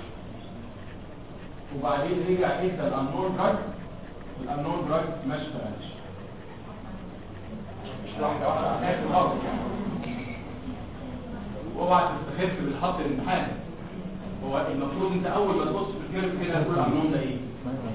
Speaker 1: وبعدين رجع ادى الانور دراج والانور دراج ما اشتغلش مش واحده واحده هناك خالص يعني اوعى تستخف بالحط الامتحان هو المفروض انت اول ما تبص في الكيرف كده تقول الامنون ده ايه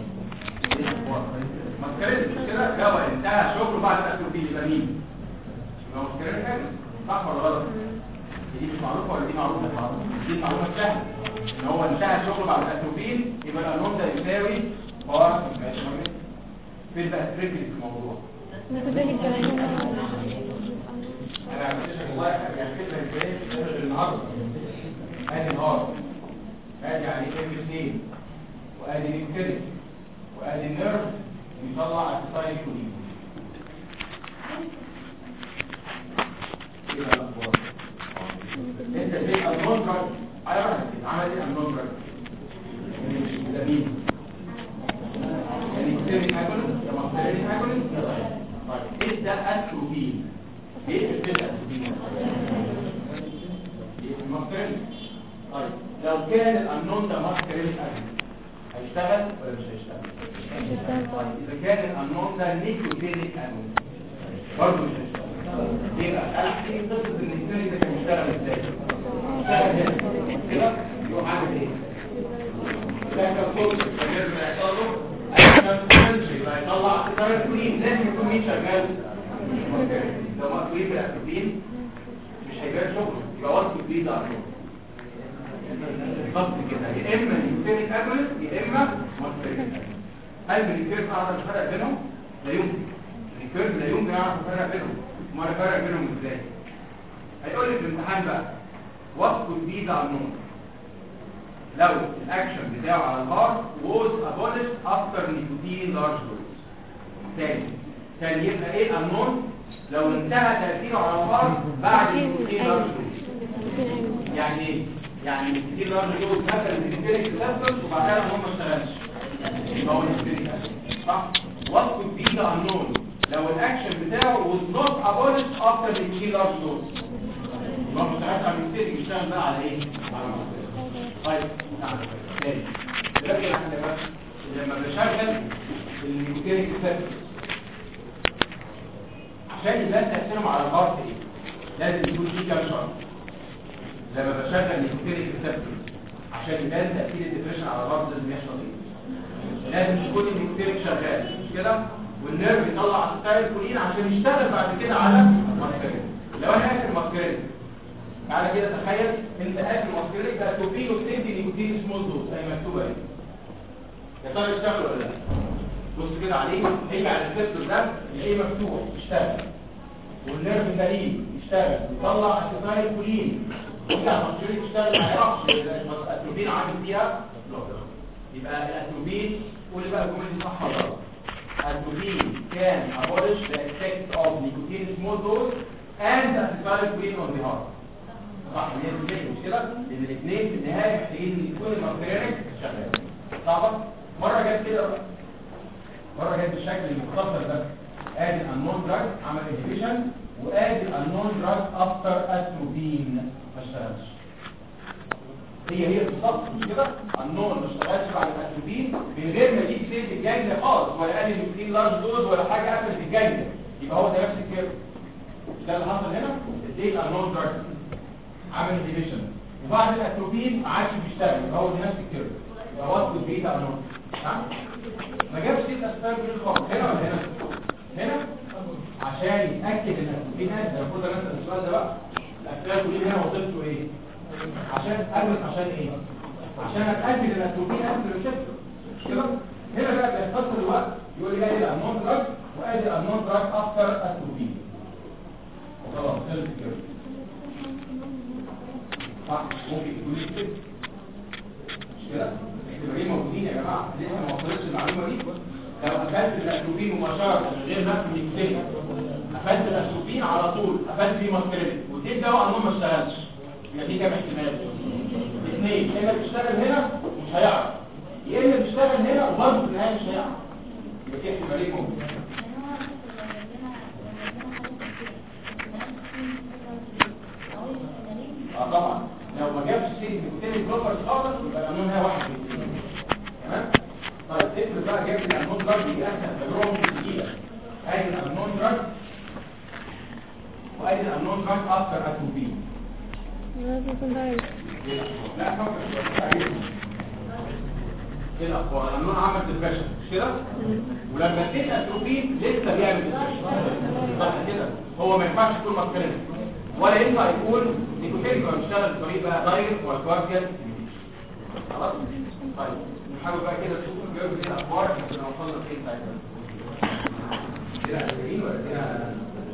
Speaker 1: ما تكررش كده جوه انتهى شغله بعد الاتروبين يبقى مين يبقى متكرر حاجه صح ولا غلط دي مش معروفه ولا دي معروفه دي معلومه سهله ان هو انتهى شغله بعد الاتروبين يبقى الامنون ده يساوي باور ماشي فين بقى التريك في الموضوع
Speaker 4: نتبين الكلام
Speaker 1: انا عملتش والله يعني فكره ازاي النهارده ادي النهار ادي يعني ام 2 وادي الكريت وادي النيرف بيطلع اسيتايل كولين كده الاخبار انت زي النون دراج على راحتك عمل ايه النون دراج ده مين يعني كريت اكل لما كريت اكل طيب ايه ده اتروبين ايه الفرقه المفرد طيب لو كان الانون ده ماسكرين اكل هيشتغل ولا مش هيشتغل طيب اذا كان الانون ده نيكوتينيك انون برضه مش هيشتغل ليه بقى ايه قصه ان الثاني ده كان بيشتغل ازاي اشتغل هنا كده يروح عامل ايه ده كان صوت التغيير اللي هيحصل له يبقى يطلع ستار كلين لازم يكون مين شغال لو مقفولين بالاكتوبين مش هيبان شغل يبقى وصف جديد على طول بالظبط كده يا اما نيوتينيك اجولس يا اما مونستريك هل من الكيرف اعرف الفرق بينهم؟ لا يمكن الكيرف لا يمكن اعرف الفرق بينهم امال الفرق بينهم ازاي؟ هيقول لي في الامتحان بقى وصف جديد على النون لو الاكشن بتاعه على الهارت was abolished after nicotine large dose تاني كان يبقى ايه النون لو انتهى تأثيره على الهارت بعد النيكوتين لارج دوز يعني ايه؟ يعني النيكوتين لارج دوز مثلا النيكوتين تسبب وبعدها النون ما اشتغلش يبقى هو النيكوتين صح؟ وصف جديد النون لو الاكشن بتاعه was not abolished after the nicotine large dose يبقى ما اشتغلش على النيكوتين يشتغل بقى على ايه؟ على المصدر طيب نعم تاني دلوقتي احنا بس لما بشغل النيكوتين تسبب عشان يبان تأثيرهم على الهارت ايه لازم يكون في كام شرط لما بشغل نيكوتينيك ريسبتور عشان يبان تأثير الدبريشن على الهارت لازم يحصل ايه لازم يكون النيكوتين شغال مش كده والنيرف يطلع ستايل كولين عشان يشتغل بعد كده على الماسكرين لو انا قافل الماسكرين تعالى كده تخيل انت قافل الماسكرين ده توبين وبتدي نيكوتين سمول دوز زي ما مكتوبه اهي يا ترى يشتغل ولا لا بص كده عليه هيجي على الريسبتور ده يلاقيه مفتوح يشتغل والنيرف سليم يشتغل يطلع ستايل كولين يرجع الماسكرين يشتغل ما يعرفش الاتروبين عامل فيها بلوك يبقى الاتروبين قول بقى الجمله دي صح ولا غلط الاتروبين can abolish the effect of nicotine small dose and acetylcholine on the heart صح 100% مش كده لان الاثنين في النهايه محتاجين ان يكون الماسكرينك شغال صعبه مره جت كده بقى مره جت بالشكل المختصر ده ادي النون دراج عمل انهبيشن وادي النون دراج افتر اتروبين ما اشتغلش هي هي بالظبط مش كده النون ما اشتغلش بعد الاتروبين من غير ما يجيب سيل الجايزه خالص ولا قال النيوكلين لارج دوز ولا حاجه قفلت الجايزه يبقى هو ده نفس الكيرف مش ده اللي حصل هنا اديت النون دراج عمل انهبيشن وبعد الاتروبين ما عادش بيشتغل يبقى هو ده نفس الكيرف يبقى وصل البيتا النون تمام ما جابش سيل اسبرجين خالص هنا ولا هنا هنا عشان يتاكد ان الاتروبين هذا ده المفروض نسال السؤال ده بقى الاسبرجين هنا وظيفته ايه عشان ادرس عشان ايه عشان اتاكد ان الاتروبين قبل الريسبتور مش كده هنا بقى بيختصر الوقت يقول لي ادي النون دراج وادي النون دراج افتر اتروبين وخلاص خلص كده صح ممكن يكون كده مش كده الاحتمالين موجودين يا جماعه لسه ما وصلتش المعلومه دي لو اخدت الاتروبين مباشره من غير نفس النيكوتين اخدت الاتروبين على طول اخدت فيه ماسكرين واديت دواء النون ما اشتغلش يبقى في كام احتمال اثنين يا اما تشتغل هنا ومش هيعرف يا اما تشتغل هنا وبرضه في النهايه مش هيعرف يبقى في احتمالين ممكن اه طبعا لو ما جابش سيل بالتالي بلوكر خالص يبقى القانون هي واحد من اثنين تمام طيب افرض بقى جاب لي القانون دراج دي اسهل تجربه ممكن تجيلك ادي القانون دراج وادي القانون دراج افتر اتروبين
Speaker 4: لازم يكون دايركت
Speaker 1: لا فكر ايه الاخبار القانون عمل ديبريشن مش كده ولما اديت اتروبين لسه بيعمل ديبريشن صح كده هو ما ينفعش يكون ماسكرين ولا ينفع يكون نيكوتين لو بيشتغل بطريق بقى دايركت ولا كوارتيال خلاص طيب نحاول بقى كده نشوف الجواب دي الاخبار احنا كنا وصلنا فين ساعتها كده عارفين ولا كده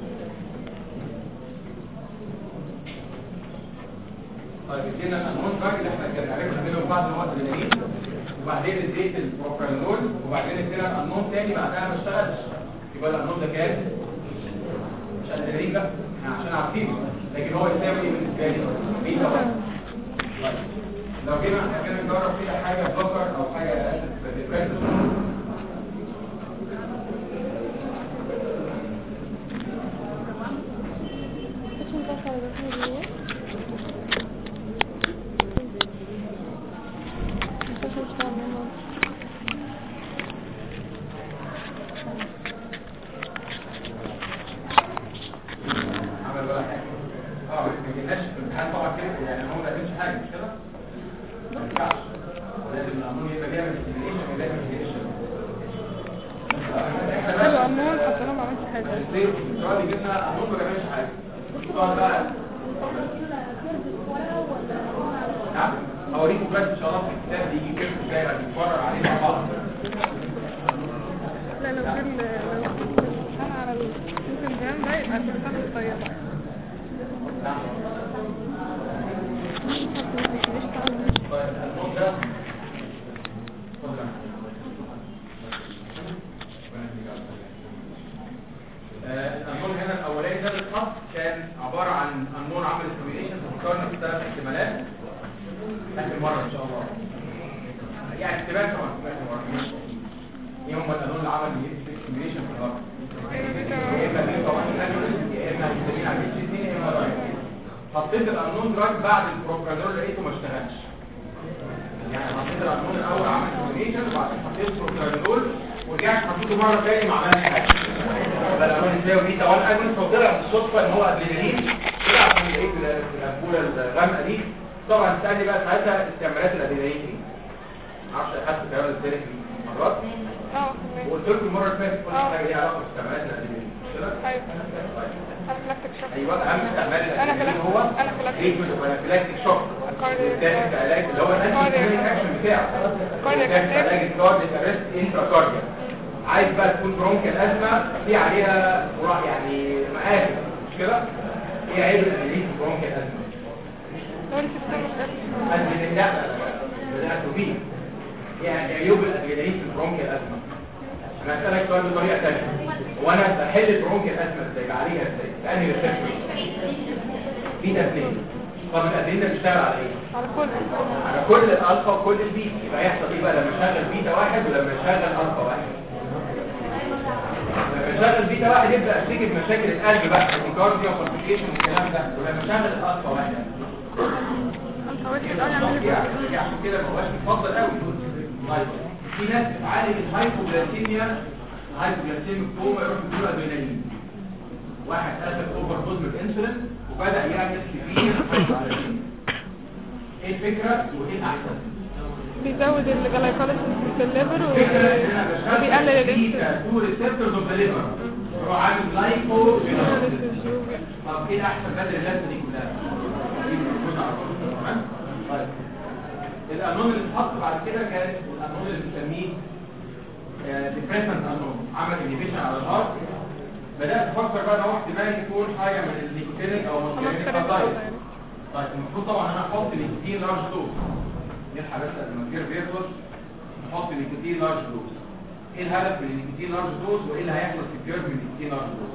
Speaker 1: طيب ادينا الهرمون دراج اللي احنا كنا عرفنا منهم بعد ما هو ادرينالين وبعدين اديت البروبرانول وبعدين ادينا الهرمون تاني بعدها ما اشتغلش يبقى الهرمون ده كام؟ مش ادرينالين بقى احنا عشان عارفينه لكن هو يساوي ايه بالنسبه لي؟ بيتا واحد. طيب لو جينا احنا كده نجرب فيها حاجه بلوكر او حاجه اسف ديبريسر
Speaker 4: مش مكسر بس هي مش مشتغل منه
Speaker 1: عمل ولا حاجه اه ما جيناش في الامتحان طبعا كده يعني هو ما قدمش حاجه مش كده ما ينفعش لازم القانون يبقى بيعمل استيميليشن وبيعمل استيميليشن
Speaker 3: حلو امون حتى انا ما عملتش حاجه
Speaker 1: السؤال اللي جبنا قانون ما بيعملش حاجه السؤال بقى نعم هوريكم بس ان شاء الله في الكتاب دي يجي كيرف جاي هنتفرج عليه مع بعض
Speaker 3: لا لو كان لو كنت الامتحان على الانسان ده يبقى كل سنه وأنت طيبه
Speaker 1: نعم
Speaker 4: مش تعمل
Speaker 1: طيب القانون ده آه، القانون هنا الاولاني ده بالخط كان عباره عن قانون عمل استيميليشن فكرنا في ثلاث احتمالات اخر مره ان شاء الله يعني احتمال طبعا في اخر مره ايه هم القانون اللي عمل استيميليشن في الارض يا اما بيتا واحد agonist، يا اما هيستامين على الاتش 2 يا اما دايت حطيت القانون دراج بعد البروبرانول لقيته ما اشتغلش يعني حطيت القانون الاول عمل استيميليشن وبعدين حطيت البروبرانول ورجعت حطيته مره ثاني ما عملش حاجه يبقى القانون ازاي بيتا 1 اجونست وطلع بالصدفه ان هو ادرينالين طلع عشان لقيت الانبوله الغامقه دي طبعا تسالني بقى ساعتها استعمالات الادرينالين ايه معرفش اخدت الكلام ده ازاي مرات
Speaker 3: اه تمام
Speaker 1: وقلت لكم المره اللي فاتت كل
Speaker 3: آه.
Speaker 1: حاجه ليها علاقه باستعمالات الادرينالين مش كده؟
Speaker 3: ايوه انافلاكتيك شوك
Speaker 1: ايوه اهم استعمال
Speaker 3: أنا
Speaker 1: الادرينالين
Speaker 3: فلاك-
Speaker 1: هو
Speaker 3: أنا فلاك-
Speaker 1: تريتمنت اوف انافيلاكتيك شوك
Speaker 3: Cardiac-
Speaker 1: والثالث علاج اللي هو الانتي اكشن بتاعه
Speaker 3: Cardiac
Speaker 1: والثالث
Speaker 3: arrest.
Speaker 1: علاج الكارديك ارست انترا كارديا عايز بقى تكون برونكيال ازمه في عليها مراح يعني مقاس مش كده؟ ايه عيب الادرينالين في برونكيال ازمه؟
Speaker 3: هو السيستم مش
Speaker 1: أدرينالين لا بدأت بيه يعني عيوب الأدرينالين في البرونكيال أزمة أنا أسألك سؤال بطريقة تانية وأنا بحل البرونكيال أزمة إزاي بعالجها إزاي بأنهي ريسبتور في اثنين طب الأدرينالين ده بيشتغل على إيه؟
Speaker 3: على كل
Speaker 1: على كل الألفا وكل البيتا يبقى يحصل إيه بقى لما يشغل بيتا واحد ولما يشغل ألفا واحد لما يشغل بيتا واحد يبدأ أشتكي بمشاكل القلب بقى الكارديو والكومبليكيشن والكلام ده ولما يشغل الألفا واحد
Speaker 3: انت قلت الان يعمل لي
Speaker 1: يعني عشان كده ما هوش مفضل قوي طيب في ناس بتعالج الهايبوغلاسيميا هايبوغلاسيميك كوما يروح يديله ادرينالين واحد اخذ اوفر دوز من الانسولين وبدا يعمل كتير هايبوغلاسيميا ايه الفكره وايه الاحسن
Speaker 3: بيزود الجلايكوليسيس في الليفر
Speaker 1: الفكره ان انا بشغل
Speaker 3: وبيقلل الانسولين
Speaker 1: بيتا تو ريسبتورز اوف ذا ليفر بروح عامل جلايكو طب ايه الاحسن بدل اللازمه دي كلها دي موجوده على طول تمام طيب القانون اللي اتحط بعد كده كان القانون اللي بنسميه ديبريسنت قانون عمل انيبيشن على الهارت بدات افكر بقى ان هو احتمال يكون حاجه من النيكوتينيك او ماسكارينيك دايت طيب المفروض طبعا انا احط نيكوتين لارج دوز نلحق بس قبل ما نطير بيرفض نحط نيكوتين لارج دوز ايه الهدف من النيكوتين لارج دوز وايه اللي هيحصل في الكيرف من النيكوتين لارج دوز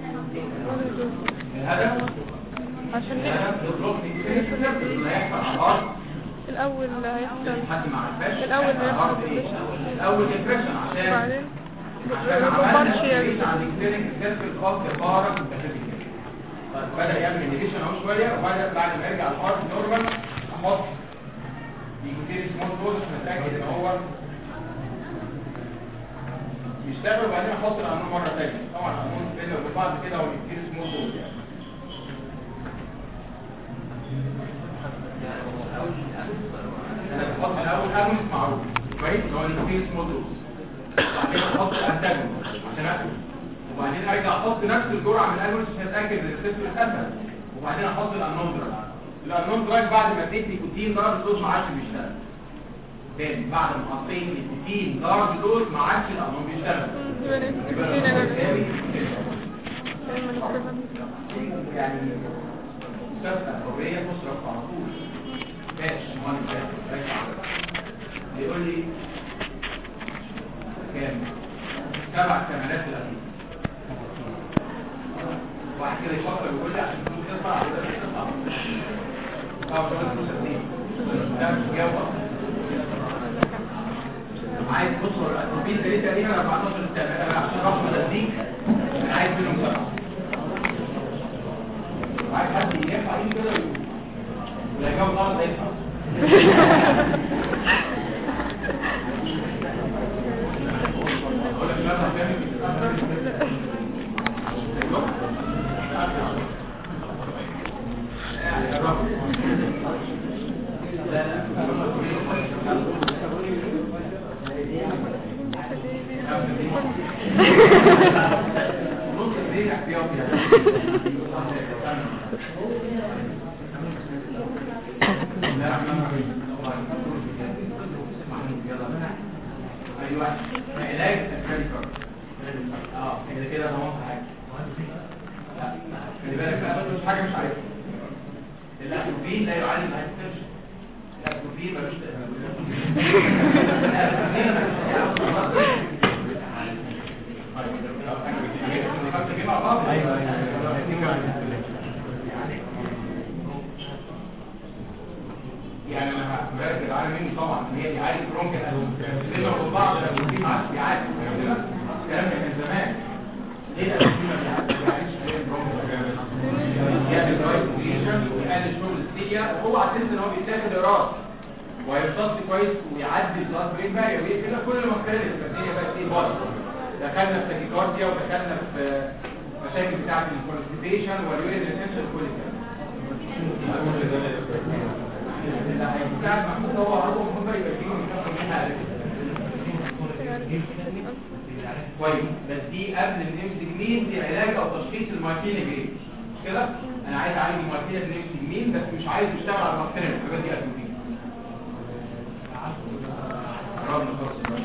Speaker 1: الهدف
Speaker 3: عشان
Speaker 1: الهدف
Speaker 3: نقدر
Speaker 1: نضرب نيكوتين ريسبتورز اللي هيحصل على الهارت
Speaker 3: الاول هيحصل
Speaker 1: حد ما عرفهاش
Speaker 3: الأول
Speaker 1: هيحصل على الهارت
Speaker 3: هيحصل
Speaker 1: ايه الاول ديبريشن عشان
Speaker 3: وبعدين
Speaker 1: عشان عملنا
Speaker 3: بارشيال
Speaker 1: activation عن الكلينيك سيركل اوف ذا بارا بدا يعمل انيبيشن اهو شويه وبعد بعد ما يرجع الهارت نورمال احط نيكوتين سمول دوز عشان اتاكد ان هو بيشتغل وبعدين احط القانون مره ثانيه طبعا القانون بينه وبين بعض كده هو نيكوتين سمول دوز يعني انا بحط الاول اجونست معروف كويس اللي هو النيكوتين سمول دوز وبعدين احط انتاجونست عشان اكل وبعدين ارجع احط نفس الجرعه من الاجونست عشان اتاكد ان الريسبتور اتقفل وبعدين احط الانون دراج الانون دراج بعد ما اديت نيكوتين درجه دوز ما عادش بيشتغل تاني بعد ما حطيت نيكوتين درجه دوز ما عادش الانون بيشتغل يبقى الأنون بيساوي يعني مستشفى حرية تصرف على طول كاش ماني كاش بيقول لي كام سبع كاميرات الأخير واحد كده يفكر يقول لي عشان تكون تدفع ولا مش تدفع طبعا ده فلوس اتنين ده مش جاوب عايز بص هو الاتروبين ده ليه تقريبا 14 كاميرا عشان رقم التدريج انا عايز منهم سبعه وعايز حد يرفع ايده كده ويقول ولا يجاوب غلط ده يفهم اقول لك مثلا كام يعني يا رب لا لا نص الليل احتياطي ايوه علاج الكريكر اه كده كده انا واضح حاجه لا خلي بالك بقى مش حاجه مش عارفها الاتروفين لا يعالج الهايبرتنشن الاتروفين ملوش يعني انا مركز على مني طبعا ان هي بيعالج برونكال لما في بعض الاتروفين ما عادش بيعالج كده الكلام ده كان زمان ليه الاتروفين ما بيعالجش برونكال يعمل رايت بوزيشن ويقلل شغل السيليا وهو على اساس ان هو بيتاخد ايراد ويرصد كويس ويعدي البلاد برين بارير ويقفل كل المخارج البكتيريا بقى ايه بره دخلنا في تاكيكارديا ودخلنا في مشاكل بتاعه الكونستيبيشن واليورين ريتنشن كل الكلام اللي هيساعد محمود هو عضو مهم يبقى فيه حاجه كويس بس دي قبل الامسجمين دي علاج او تشخيص المارتينا جريد مش كده انا عايز اعالج المارتينا بالامسجمين بس مش عايز اشتغل على المارتينا الحاجات دي اتروفين قربنا خلاص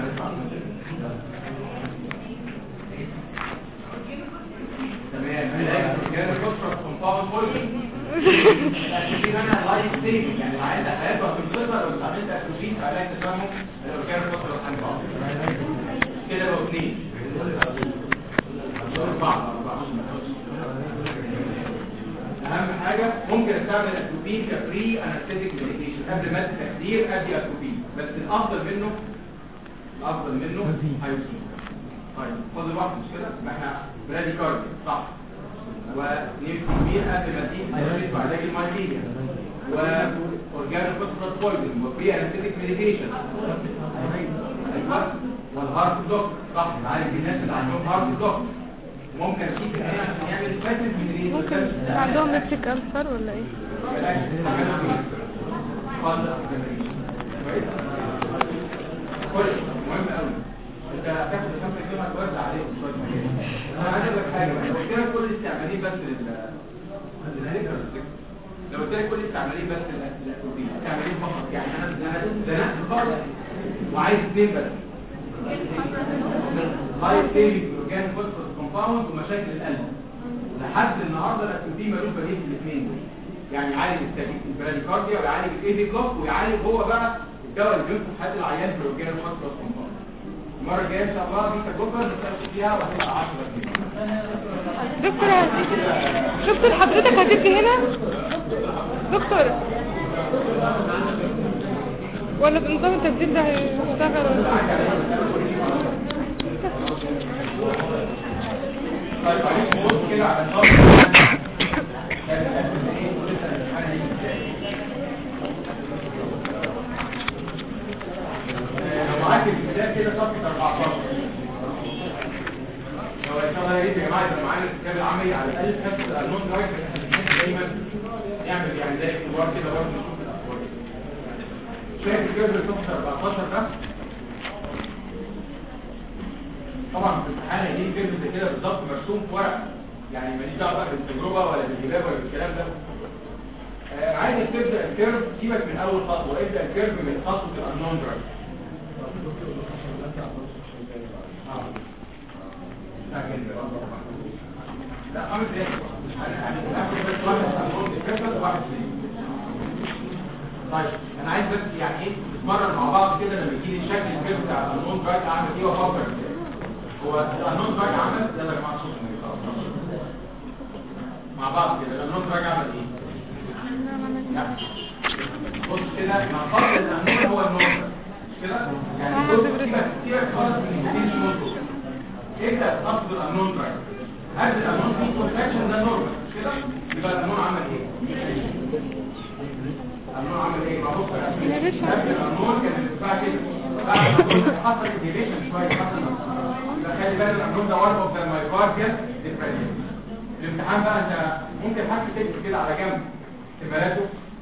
Speaker 1: تمام علاج الرجال الكسرة كومباوند بوليسي الاتروفين انا لايف سيفنج يعني عايز حياته هتنقذها لو استعملت اتروفين في علاج تسمم الرجال الكسرة والحنبار كده بقوا اثنين أربعة أربعة أهم حاجة ممكن استعمل أتروبين كفري أنستيتيك ميديكيشن قبل ما التخدير أدي أتروبين بس الأفضل منه الأفضل منه هيوسين طيب خد الوقت مش كده يبقى احنا برادي كارديا صح ونيوتروبين قبل ما تيجي تشخيص علاج المايلينيا وأورجانو فوسفات بويزن وفري أنستيتيك ميديكيشن أيوة والهارت بلوك صح عارف الناس اللي عندهم هارت بلوك ممكن اشيك العين عشان يعمل فاتن من ريد
Speaker 3: ممكن عندهم نفسك ألسر ولا ايه
Speaker 1: كويس مهم قوي انت هتاخد خمسة كلمة توزع عليهم شوية مكان انا عايز اقول لك حاجة بقى لو قلت لك كل استعمالين بس لل للهيدرال لو قلت لك كل استعمالين بس للأكروبين استعمالين فقط يعني انا انا زنقت خالص وعايز اثنين بس لايف سيفنج اورجان فوسفورس كومباوند ومشاكل القلب لحد النهارده الاكروبين ملوش بديل في الاثنين دول يعني يعالج البراديكارديا ويعالج الايدي بلوك ويعالج هو بقى الدواء اللي بينقذ حياه العيان في اورجان فوسفورس كومباوند المره الجايه ان شاء الله بيتا جوبر نتكلم فيها وهتبقى 10 جنيه
Speaker 3: دكتور دكتور حضرتك هتدي هنا دكتور ولا بنظام التبديل ده هيشتغل ولا
Speaker 1: طيب معلش بص كده على النظام لو معاك الكتاب كده صفحه 14 لو ان شاء الله يا ريت يا جماعه يبقى معانا الكتاب العملي على الاقل نفس النون درايف دايما نعمل يعني زي اختبار كده برضه نشوف الاخبار شايف الكتاب اللي صفحه 14 ده طبعا في الامتحان هيجي كيرف زي كده بالظبط مرسوم في ورق يعني ماليش دعوه بقى بالتجربه ولا بالكتاب ولا بالكلام ده آه، عايز تبدا الكيرف سيبك من اول خطوه ابدا الكيرف من خطوه الانون درايف لا خمس دقايق انا انا هاخد بس واحد هنقول الكيرف وواحد سليم طيب انا عايز بس يعني ايه نتمرن مع بعض كده لما يجي لي شكل الكيرف بتاع الانون درايف اعمل ايه وافكر ازاي هو الانون دراج عمل ده يا جماعه صوت النبي خلاص مع بعض كده الانون دراج عمل ايه لا. بص كده ما قبل الانون هو النون مش كده يعني بص كده كتير خالص من الجديد شروطه ابدا تقصد الانون دراج هذا الانون فيه كونتراكشن ده نورمال مش كده يبقى الانون عمل ايه الانون عمل ايه ما بص يا أخي. قبل الانون كان الارتفاع كده بعد ما حصل ديليشن شويه حصل يبقى خلي بالك الانون ده وان اوف ذا مايكارديال ديبريشن الامتحان بقى انت ممكن حد تكتب كده على جنب احتمالاته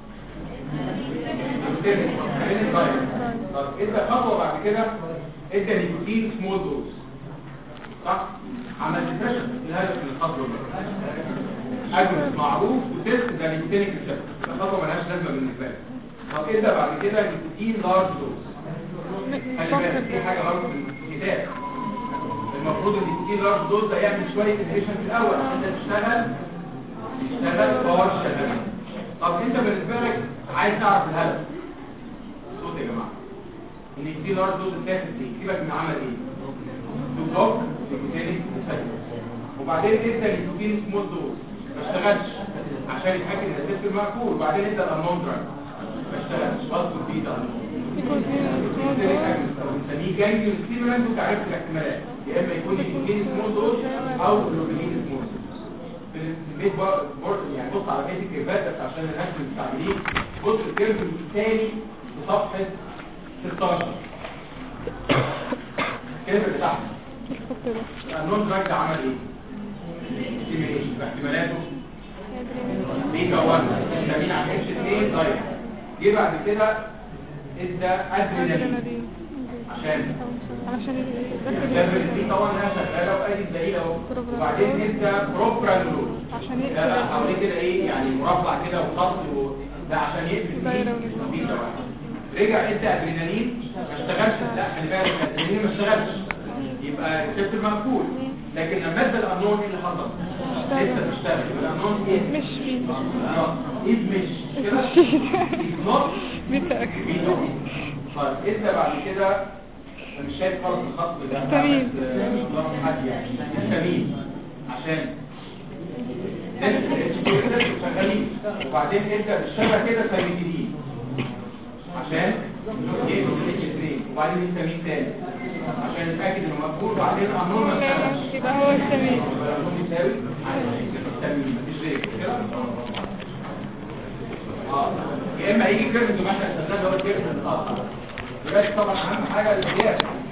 Speaker 1: طب ادى خطوه بعد كده ادى نيكوتين سمول دوز صح عمل ديبريشن الهدف من الخطوه دي اجنس معروف وتست ده نيكوتينيك ريسبتور الخطوه ملهاش لازمه بالنسبه لك طب ادى بعد كده نيكوتين لارج دوز خلي بالك في حاجه برضه في الكتاب المفروض ان النيكوتين لارج دوز ده يعمل شويه انهيشن في الاول عشان تشتغل تشتغل باور شغال طب انت بالنسبه لك عايز تعرف الهدف صوت يا جماعه النيكوتين لارج دوز اتاخد ليه سيبك من عمل ايه بلوك نيكوتينيك ريسبتور وبعدين ادى نيكوتين سمول دوز ما اشتغلش عشان يتاكد ان السيستم مقفول وبعدين ادى الانون دراج ما اشتغلش بطل فيه ده بنسميه جانجل ستيمولانت وتعرف الاحتمالات يا اما يكون نيكوتين سمول دوز او جلوبين سمول دوز في البيت بورد يعني بص على بيت الكيرفات بس عشان الناس المستعملين بص الكيرف الثاني في صفحه 16 الكيرف اللي تحت النون دراج ده عمل ايه؟ ستيميليشن باحتمالاته بيتا 1 فيتامين على اتش 2 طيب جه بعد كده ادى ادرينالين
Speaker 3: ادرينالين
Speaker 1: عشان
Speaker 3: عشان
Speaker 1: الليفل دي طبعا انها شغاله وادي الدليل اهو وبعدين ادى بروبرانول
Speaker 3: عشان
Speaker 1: ده بقى
Speaker 3: يقفل
Speaker 1: حواليه كده ايه يعني مربع كده وخط و- ده عشان يقفل
Speaker 3: دايرة
Speaker 1: فيه
Speaker 3: ونظام.
Speaker 1: بيتا واحد رجع ادى ادرينالين ما اشتغلش لا خلي بالك الادرينالين ما اشتغلش يبقى الريسبتور مقفول لكن لما ادى الانون ايه اللي حصل؟ لسه بيشتغل يبقى الانون ايه؟
Speaker 3: مش فيه
Speaker 1: ايد مش كده
Speaker 3: مش فيه
Speaker 1: ايد نوت
Speaker 3: بيتأكد
Speaker 1: بيدوم طيب انت بعد كده أنا مش شايف خالص الخط ده
Speaker 3: تميم.
Speaker 1: بتاع حد يعني تميم عشان شغالين وبعدين انت بالشبه كده سيميتين عشان يقفل الاتش وبعدين التميم تاني عشان نتاكد انه مقبول وبعدين قانون ما اشتغلش
Speaker 3: يبقى هو السمين
Speaker 1: يبقى القانون يساوي التميم مفيش غير كده اه يا اما يجي كيرف زي ما احنا استخدمنا اللي هو الكيرف الخاص دلوقتي طبعا اهم حاجه القياس